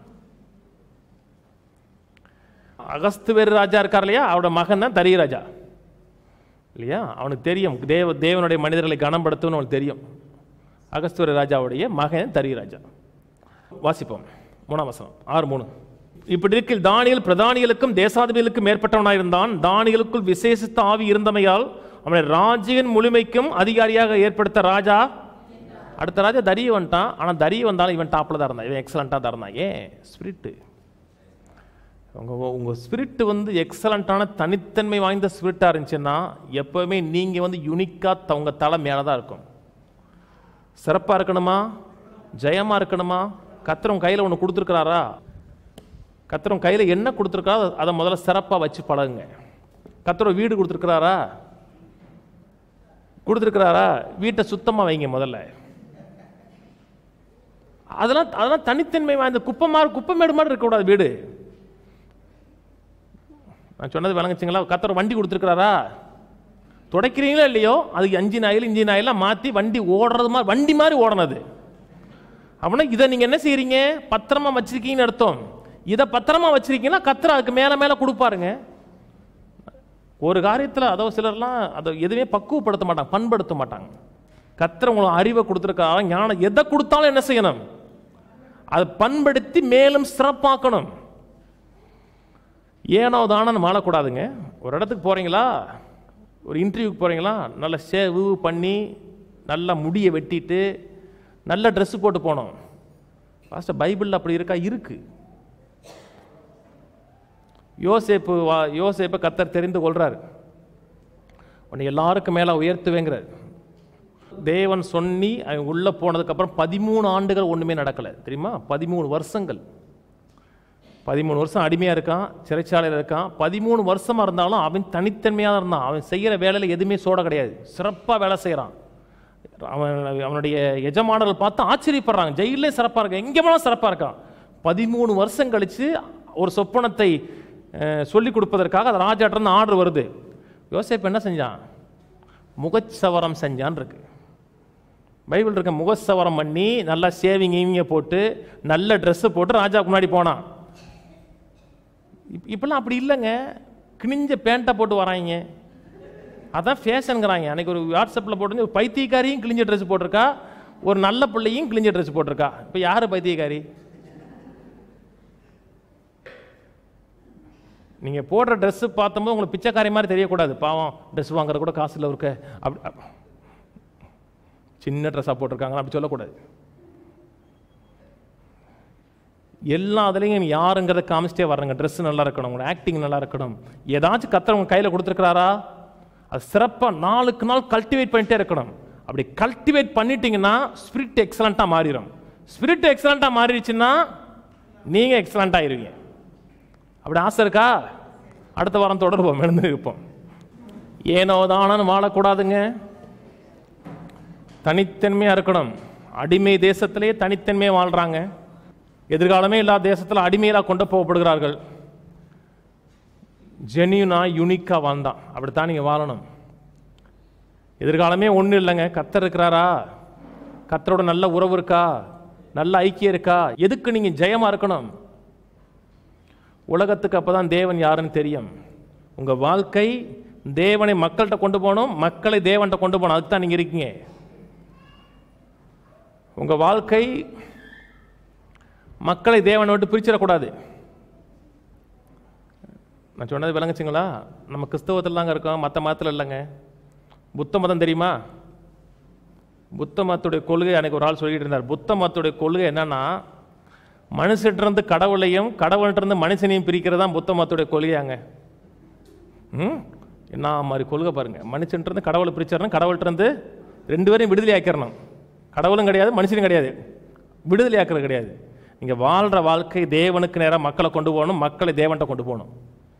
[SPEAKER 1] அகஸ்துவேர் ராஜா இருக்கார் இல்லையா அவரோட மகன் தான் தரிய ராஜா இல்லையா அவனுக்கு தெரியும் தேவ தேவனுடைய மனிதர்களை கனப்படுத்தணும்னு அவனுக்கு தெரியும் அகஸ்துவர ராஜாவுடைய மகன் தரி ராஜா வாசிப்போம் மூணாம் வசனம் ஆறு மூணு இப்படி இருக்கில் தானியல் பிரதானிகளுக்கும் தேசாதிபதிகளுக்கும் மேற்பட்டவனாயிருந்தான் தானியலுக்குள் விசேஷித்த ஆவி இருந்தமையால் அவனை ராஜ்யின் முழுமைக்கும் அதிகாரியாக ஏற்படுத்த ராஜா அடுத்த ராஜா தரிய வந்துட்டான் ஆனால் தரிய வந்தாலும் இவன் டாப்பில் தான் இருந்தான் இவன் எக்ஸலண்ட்டாக தான் இருந்தான் ஏன் ஸ்பிரிட்டு உங்கள் உங்கள் ஸ்பிரிட் வந்து எக்ஸலண்ட்டான தனித்தன்மை வாய்ந்த ஸ்பிரிட்டாக இருந்துச்சுன்னா எப்போவுமே நீங்கள் வந்து யுனிக்காக உங்கள் தலை மேலே தான் இருக்கும் சிறப்பாக இருக்கணுமா ஜெயமாக இருக்கணுமா கத்திரம் கையில் ஒன்று கொடுத்துருக்கிறாரா கத்திரம் கையில் என்ன கொடுத்துருக்காரோ அதை முதல்ல சிறப்பாக வச்சு பழகுங்க கத்திரம் வீடு கொடுத்துருக்கிறாரா கொடுத்துருக்கிறாரா வீட்டை சுத்தமாக வைங்க முதல்ல அதெல்லாம் அதெல்லாம் தனித்தன்மை வாய்ந்த குப்பை மாதிரி குப்பை மேடு மாதிரி இருக்கக்கூடாது வீடு நான் சொன்னது விளங்குச்சிங்களா கத்தர் வண்டி கொடுத்துருக்கிறாரா துடைக்கிறீங்களோ இல்லையோ அதுக்கு அஞ்சின் ஆயில் இன்ஜின் ஆயிலாம் மாற்றி வண்டி ஓடுறது மாதிரி வண்டி மாதிரி ஓடனது அப்படின்னா இதை நீங்கள் என்ன செய்கிறீங்க பத்திரமா வச்சிருக்கீங்கன்னு அர்த்தம் இதை பத்திரமா வச்சிருக்கீங்கன்னா கத்தர் அதுக்கு மேலே மேலே கொடுப்பாருங்க ஒரு காரியத்தில் அதோ சிலர்லாம் அதை எதுவுமே பக்குவப்படுத்த மாட்டாங்க பண்படுத்த மாட்டாங்க கத்தர் உங்களுக்கு அறிவை கொடுத்துருக்காரா ஞானம் எதை கொடுத்தாலும் என்ன செய்யணும் அதை பண்படுத்தி மேலும் சிறப்பாக்கணும் ஏனோ தானன்னு வாழக்கூடாதுங்க ஒரு இடத்துக்கு போகிறீங்களா ஒரு இன்டர்வியூக்கு போகிறீங்களா நல்ல சேவு பண்ணி நல்லா முடியை வெட்டிட்டு நல்ல ட்ரெஸ்ஸு போட்டு போனோம் பாஸ்டர் பைபிளில் அப்படி இருக்கா இருக்கு யோசேப்பு வா யோசேப்பை கத்தர் தெரிந்து கொள்றாரு உன்னை எல்லாருக்கும் மேலே உயர்த்துவேங்கிறார் தேவன் சொன்னி அவன் உள்ளே போனதுக்கப்புறம் பதிமூணு ஆண்டுகள் ஒன்றுமே நடக்கலை தெரியுமா பதிமூணு வருஷங்கள் பதிமூணு வருஷம் அடிமையாக இருக்கான் சிறைச்சாலையில் இருக்கான் பதிமூணு வருஷமாக இருந்தாலும் அவன் தனித்தன்மையாக தான் இருந்தான் அவன் செய்கிற வேலையில் எதுவுமே சோட கிடையாது சிறப்பாக வேலை செய்கிறான் அவன் அவனுடைய எஜமானர்கள் பார்த்து ஆச்சரியப்படுறாங்க ஜெயிலே சிறப்பாக இருக்கான் எங்கே போனாலும் சிறப்பாக இருக்கான் பதிமூணு வருஷம் கழித்து ஒரு சொப்பனத்தை சொல்லி கொடுப்பதற்காக அது ராஜாட்டிருந்து ஆர்டர் வருது யோசேப் என்ன செஞ்சான் முகச்சவரம் செஞ்சான் இருக்கு பைபிள் இருக்க முகசவரம் பண்ணி நல்லா சேவிங் ஈவிங்க போட்டு நல்ல ட்ரெஸ்ஸு போட்டு ராஜாவுக்கு முன்னாடி போனான் இப் இப்பெல்லாம் அப்படி இல்லைங்க கிழிஞ்ச பேண்ட்டை போட்டு வராங்க அதான் ஃபேஷனுங்கிறாங்க அன்றைக்கி ஒரு வாட்ஸ்அப்பில் போட்டு ஒரு பைத்தியக்காரியும் கிழிஞ்ச ட்ரெஸ் போட்டிருக்கா ஒரு நல்ல பிள்ளையும் கிழிஞ்ச ட்ரெஸ் போட்டிருக்கா இப்போ யார் பைத்தியக்காரி நீங்கள் போடுற ட்ரெஸ்ஸு பார்த்தம்போது உங்களுக்கு பிச்சைக்காரி மாதிரி தெரியக்கூடாது பாவம் ட்ரெஸ் வாங்குறது கூட காசு இல்லை இருக்க அப்படி சின்ன ட்ரெஸ்ஸாக போட்டிருக்காங்களா அப்படி சொல்லக்கூடாது எல்லா அதுலேயும் யாருங்கிறத காமிச்சிட்டே வர்றங்க ட்ரெஸ் நல்லா இருக்கணும் உங்களோட ஆக்டிங் நல்லா இருக்கணும் ஏதாச்சும் கத்தர் உங்க கையில் கொடுத்துருக்கிறாரா அது சிறப்பாக நாளுக்கு நாள் கல்டிவேட் பண்ணிட்டே இருக்கணும் அப்படி கல்டிவேட் பண்ணிட்டீங்கன்னா ஸ்பிரிட் எக்ஸலண்ட்டாக மாறிடும் ஸ்பிரிட் எக்ஸலண்ட்டாக மாறிடுச்சுன்னா நீங்கள் எக்ஸலண்ட் ஆயிருவீங்க அப்படி ஆசை இருக்கா அடுத்த வாரம் தொடர்போம் எழுந்து இருப்போம் ஏனோ தானன்னு வாழக்கூடாதுங்க தனித்தன்மையாக இருக்கணும் அடிமை தேசத்திலே தனித்தன்மையாக வாழ்கிறாங்க எதிர்காலமே இல்லாத தேசத்தில் அடிமையிலாக கொண்டு போகப்படுகிறார்கள் ஜெனியூனா யுனிக்காக வாழ்ந்தான் அப்படித்தான் நீங்கள் வாழணும் எதிர்காலமே ஒன்றும் இல்லைங்க கத்தர் இருக்கிறாரா கத்தரோட நல்ல உறவு இருக்கா நல்ல ஐக்கியம் இருக்கா எதுக்கு நீங்கள் ஜெயமாக இருக்கணும் உலகத்துக்கு அப்போ தான் தேவன் யாருன்னு தெரியும் உங்கள் வாழ்க்கை தேவனை மக்கள்கிட்ட கொண்டு போகணும் மக்களை தேவன்கிட்ட கொண்டு போகணும் அதுக்கு தான் நீங்கள் இருக்கீங்க உங்கள் வாழ்க்கை மக்களை தேவனை விட்டு பிரிச்சிடக்கூடாது நான் சொன்னது விளங்குச்சுங்களா நம்ம கிறிஸ்தவத்தில் தாங்க இருக்கோம் மற்ற மதத்தில் இல்லைங்க புத்த மதம் தெரியுமா புத்த மதத்துடைய கொள்கை அன்னைக்கு ஒரு ஆள் சொல்லிட்டு இருந்தார் புத்த மதத்துடைய கொள்கை என்னன்னா மனுஷன்றிருந்து கடவுளையும் கடவுள்கிட்ட மனுஷனையும் பிரிக்கிறது தான் புத்த மதத்துடைய கொள்கையாங்க ம் என்ன மாதிரி கொள்கை பாருங்க மனுஷன்றிருந்து கடவுளை பிரிச்சிடணும் கடவுள்கிட்ட ரெண்டு பேரையும் விடுதலை ஆக்கிடணும் கடவுளும் கிடையாது மனுஷனும் கிடையாது விடுதலை ஆக்கிறது கிடையாது நீங்கள் வாழ்கிற வாழ்க்கை தேவனுக்கு நேராக மக்களை கொண்டு போகணும் மக்களை தேவன்கிட்ட கொண்டு போகணும்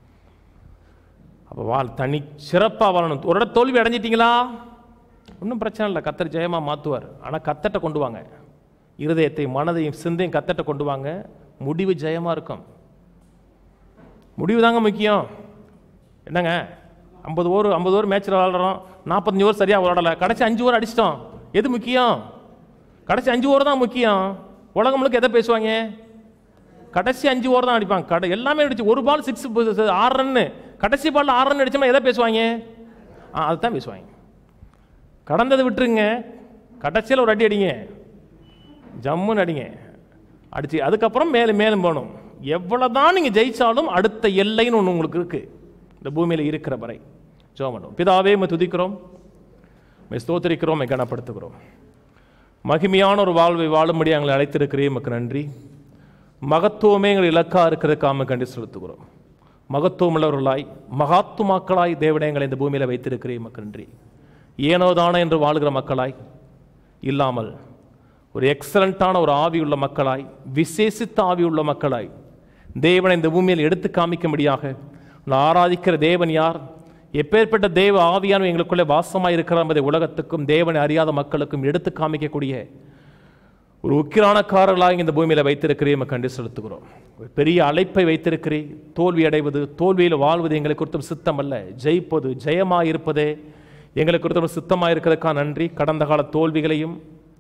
[SPEAKER 1] அப்போ வாழ் தனி சிறப்பாக வாழணும் ஒரு இடம் தோல்வி அடைஞ்சிட்டிங்களா ஒன்றும் பிரச்சனை இல்லை கத்தர் ஜெயமாக மாற்றுவார் ஆனால் கத்தட்ட கொண்டு வாங்க இருதயத்தை மனதையும் சிந்தையும் கத்தட்ட கொண்டு வாங்க முடிவு ஜெயமாக இருக்கும் முடிவு தாங்க முக்கியம் என்னங்க ஐம்பது ஓவர் ஐம்பது ஓவர் மேட்ச்சில் விளாடுறோம் நாற்பத்தஞ்சு ஓவர் சரியாக விளாடலை கடைசி அஞ்சு ஓவர் அடிச்சிட்டோம் எது முக்கியம் கடைசி அஞ்சு ஓவர் தான் முக்கியம் உலகம் முழுக்க எதை பேசுவாங்க கடைசி அஞ்சு ஓவர் தான் அடிப்பாங்க கடை எல்லாமே அடிச்சு ஒரு பால் சிக்ஸ் ஆறு ரன்னு கடைசி பால் ஆறு ரன் அடிச்சோம்னா எதை பேசுவாங்க ஆ அதுதான் பேசுவாங்க கடந்ததை விட்டுருங்க கடைசியில் ஒரு அடி அடிங்க ஜம்முன்னு அடிங்க அடிச்சு அதுக்கப்புறம் மேலும் மேலும் போகணும் எவ்வளோதான் நீங்கள் ஜெயிச்சாலும் அடுத்த எல்லைன்னு ஒன்று உங்களுக்கு இருக்குது இந்த பூமியில் இருக்கிற வரை ஜோம் பண்ணும் பிதாவே மை துதிக்கிறோம் மை ஸ்தோத்திரிக்கிறோம் மை கனப்படுத்துகிறோம் மகிமையான ஒரு வாழ்வை வாழும்படி எங்களை அழைத்திருக்கிறேன் உமக்கு நன்றி மகத்துவமே எங்கள் இலக்கா இருக்கிறதுக்காம கண்டு செலுத்துகிறோம் மகத்துவம் உள்ளவர்களாய் மகாத்துமாக்களாய் தேவனே எங்களை இந்த பூமியில் வைத்திருக்கிறேன் உமக்கு நன்றி ஏனோ தானோ என்று வாழ்கிற மக்களாய் இல்லாமல் ஒரு எக்ஸலண்ட்டான ஒரு ஆவியுள்ள மக்களாய் விசேஷித்த ஆவியுள்ள மக்களாய் தேவனை இந்த பூமியில் எடுத்து காமிக்கும்படியாக நான் ஆராதிக்கிற தேவன் யார் எப்பேற்பட்ட தேவ ஆவியான எங்களுக்குள்ளே வாசமாக இருக்கிறார் என்பதை உலகத்துக்கும் தேவனை அறியாத மக்களுக்கும் எடுத்து காமிக்கக்கூடிய ஒரு உக்கிரானக்காரர்களாக இந்த பூமியில் வைத்திருக்கிறேன் கண்டு செலுத்துகிறோம் ஒரு பெரிய அழைப்பை வைத்திருக்கிறேன் தோல்வி அடைவது தோல்வியில் வாழ்வது எங்களை குறித்தும் சித்தம் அல்ல ஜெயிப்பது ஜெயமாக இருப்பதே எங்களை குறித்தும் சித்தமாக இருக்கிறதுக்காக நன்றி கடந்த கால தோல்விகளையும்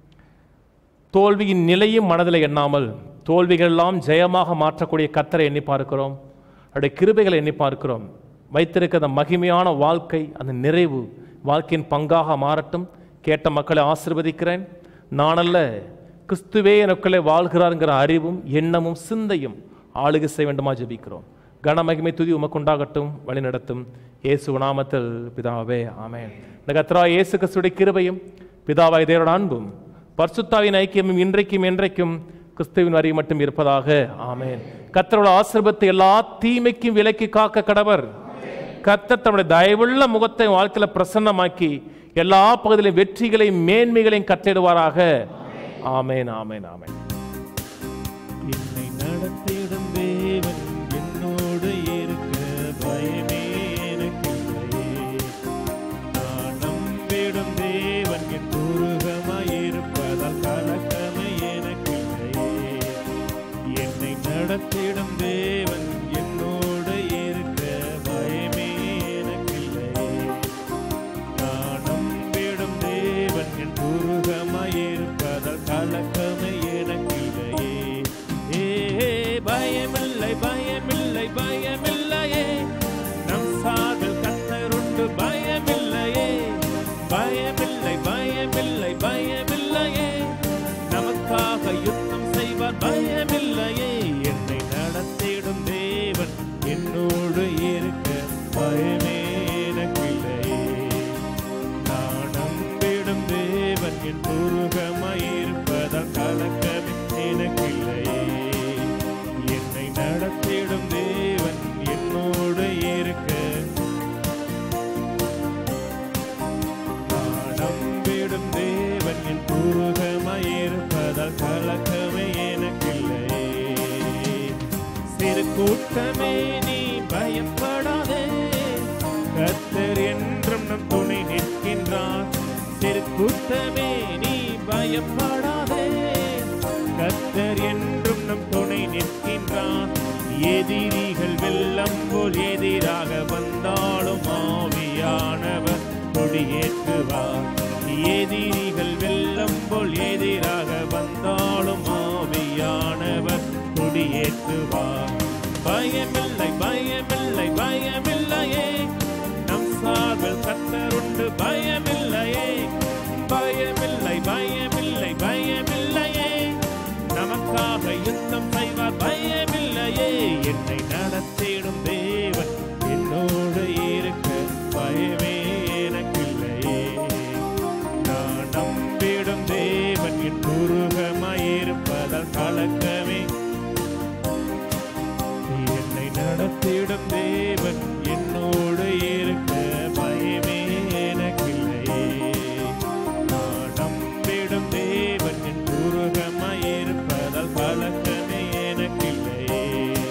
[SPEAKER 1] தோல்வியின் நிலையும் மனதில் எண்ணாமல் தோல்விகள் எல்லாம் ஜெயமாக மாற்றக்கூடிய கத்தரை எண்ணி பார்க்கிறோம் அவருடைய கிருபைகளை எண்ணி பார்க்கிறோம் வைத்திருக்கிற அந்த மகிமையான வாழ்க்கை அந்த நிறைவு வாழ்க்கையின் பங்காக மாறட்டும் கேட்ட மக்களை ஆசிர்வதிக்கிறேன் நானல்ல கிறிஸ்துவே எனக்குள்ளே வாழ்கிறாருங்கிற அறிவும் எண்ணமும் சிந்தையும் ஆளுகை செய்ய வேண்டுமா ஜெபிக்கிறோம் கனமகிமை துதி உமக்குண்டாகட்டும் வழி நடத்தும் இயேசு நாமத்தில் பிதாவே ஆமென் இந்த கத்ரா இயேசு கிறிஸ்துடைய கிருபையும் பிதாவாய் தேவரோட அன்பும் பரிசுத்தாவின் ஐக்கியமும் இன்றைக்கும் என்றைக்கும் கிறிஸ்துவின் வரி மட்டும் இருப்பதாக ஆமென் கத்தரோட ஆசிர்பத்தை எல்லா தீமைக்கும் விலக்கி காக்க கடவர் கத்தர் தம்முடைய தயவுள்ள முகத்தை வாழ்க்கையில பிரசன்னமாக்கி எல்லா பகுதியிலும் வெற்றிகளையும் மேன்மைகளையும் கட்டிடுவாராக ஆமென் ஆமென் ஆமென்
[SPEAKER 2] என்னை நடத்திடும் தேவன் என்னோடு இருக்க பயமே எனக்கில்லையே நான் நம்பிடும் தேவன் என் துருகமாயிருப்பதால் கலக்கமே எனக்கில்லையே என்னை நடத்திடும் தேவன் என்னோடு இருக்க பயமே எனக்கில்லையே நான் நம்பிடும் தேவன் என் துருகமாயிருப்பதால் கலக்கமே எனக்கில்லையே ஏ பயமில்லை பயமில்லை பயமில்லையே நம் சாதல் கத்தருண்டு பயமில்லையே பயமில்லை பயமில்லை பயமில்லையே நமக்காக யுத்தம் செய்வார் பயமில்லையே என்னை நடத்திடும் தேவன் என்னோடு இருக்க பயமே எனக்கில்லையே நான் நம்பிடும் தேவன் என் துருகமாயிருப்பதால் கலக்கமே எனக்கில்லையே என்னை நடத்திடும் தேவன் என்னோடு இருக்க நான் நம்பிடும் தேவன் என் துருகமாயிருப்பதால் கலக்கமே எனக்கில்லையே சிறு கூட்டமே நீ பயப்படாதே கர்த்தர் என்றும் நம் துணை நிற்கின்றார் சிறு கூட்டமே நீ பயப்படாதே கர்த்தர் என்றும் நம் துணை நிற்கின்றார் எதிரிகள் வெள்ளம் போல் எதிராக வந்தாலும் ஆவியானவர் கொடியேற்றுவார் எதிரிகள் வெள்ளம் போல் எதிராக வந்தாலும் ஆவியானவர் கொடியேற்றுவார் பயமில்லை பயமில்லை பயமில்லையே நம் சார்பில் கத்தருண்டு பயமில்லையே பயமில்லை பயமில்லை பயமில்லையே நமக்காக யுத்தம் செய்வார் பயமில்லையே என்னை நடத்திடும் தேவன் என்னோடு இருக்க பயமே எனக்கில்லையே நான் நம்பிடும் தேவன் என் துருகமாயிருப்பதால் கலக்கமே என்னை நடத்திடும் தேவன் என்னோடு இருக்க பயமே எனக்கில்லையே நான் நம்பிடும் தேவன் என் துருகமாயிருப்பதால் கலக்கமே எனக்கில்லையே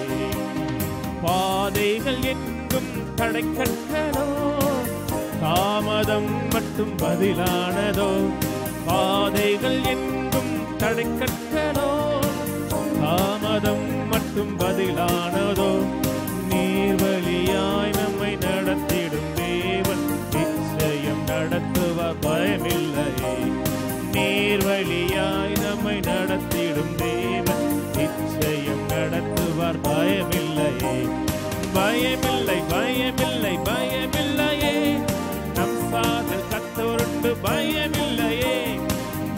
[SPEAKER 2] பாதைகள் எங்கும் தடைக்கட்டளோ தாமதம் மட்டும் பதிலானதோ பாதைகள் எங்கும் தடைக்கட்டளோ தாமதம் மட்டும் பதிலானதோ நீர்வழியாய் நம்மை நடத்திடும் தேவன் நிச்சயம் நடத்துவார் பயமில்லையே நீர்வழியாய் நம்மை நடத்திடும் தேவன் நிச்சயம் நடத்துவார் பயமில்லையே பயமில்லை பயமில்லை பயமில்லையே நம் சாதல் கத்தோருண்டு பயமில்லையே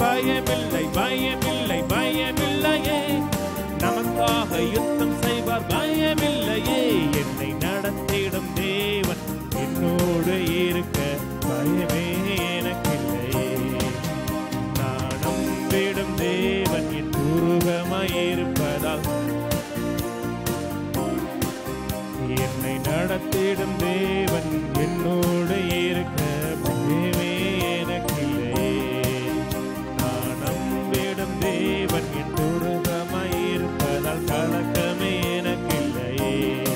[SPEAKER 2] யுத்தம் செய்வார் பயமில்லையே என்னை நடத்திடும் தேவன் என்னோடு இருக்க பயமே எனக்கில்லையே நான் நம்பிடும் தேவன் என் துருகமாயிருப்பதால் என்னை நடத்திடும் தேவன் என்னோடு இருக்க பயமே எனக்கில்லையே நான் நம்பிடும் தேவன் என் துருகமாயிருப்பதால் கலக்கமே எனக்கில்லையே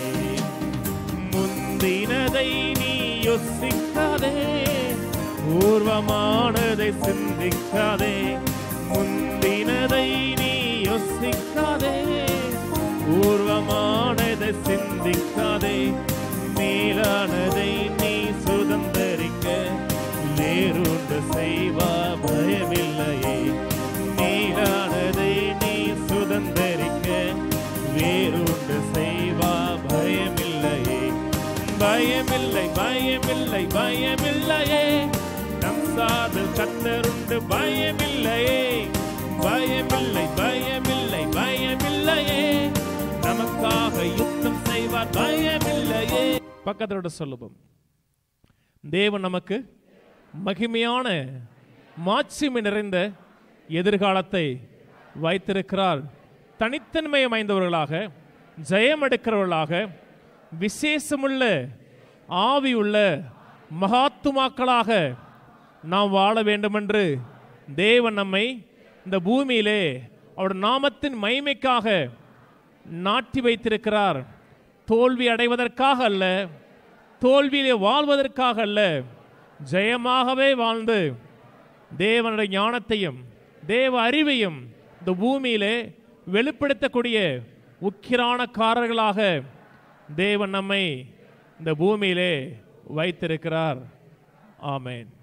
[SPEAKER 2] முந்தினதை நீ யோசிக்காதே பூர்வமானதை சிந்திக்காதே முந்தினதை நீ யோசிக்காதே பூர்வமானதை சிந்திக்காதே மேலானதை நீ சுதந்தரிக்க வேறுண்டு செய்வா பயமில்லையே மேலானதை நீ சுதந்தரிக்க வேறுண்டு செய்வா பயமில்லையே பயமில்லை பயமில்லை பயமில்லையே நம் சாதல் கத்தருண்டு பயமில்லையே பயமில்லை பயமில்லை பயமில்லையே நமக்காக யுத்தம் செய்வார் பயமில்லையே பக்கத்தோட சொல்லுவோம் தேவன் நமக்கு மகிமையான மாட்சிமை நிறைந்த எதிர்காலத்தை வைத்திருக்கிறார் தனித்தன்மை அமைந்தவர்களாக ஜெயம் எடுக்கிறவர்களாக விசேஷமுள்ள ஆவியுள்ள மகாத்துமாக்களாக நாம் வாழ வேண்டுமென்று தேவன் நம்மை இந்த பூமியிலே அவருடைய நாமத்தின் மகிமைக்காக நாட்டி வைத்திருக்கிறார் தோல்வி அடைவதற்காக அல்ல தோல்வியிலே வாழ்வதற்காக அல்ல ஜெயமாகவே வாழ்ந்து தேவனுடைய ஞானத்தையும் தேவ அறிவையும் இந்த பூமியிலே வெளிப்படுத்தக்கூடிய உக்கிரானக்காரர்களாக தேவன் நம்மை இந்த பூமியிலே வைத்திருக்கிறார் ஆமென்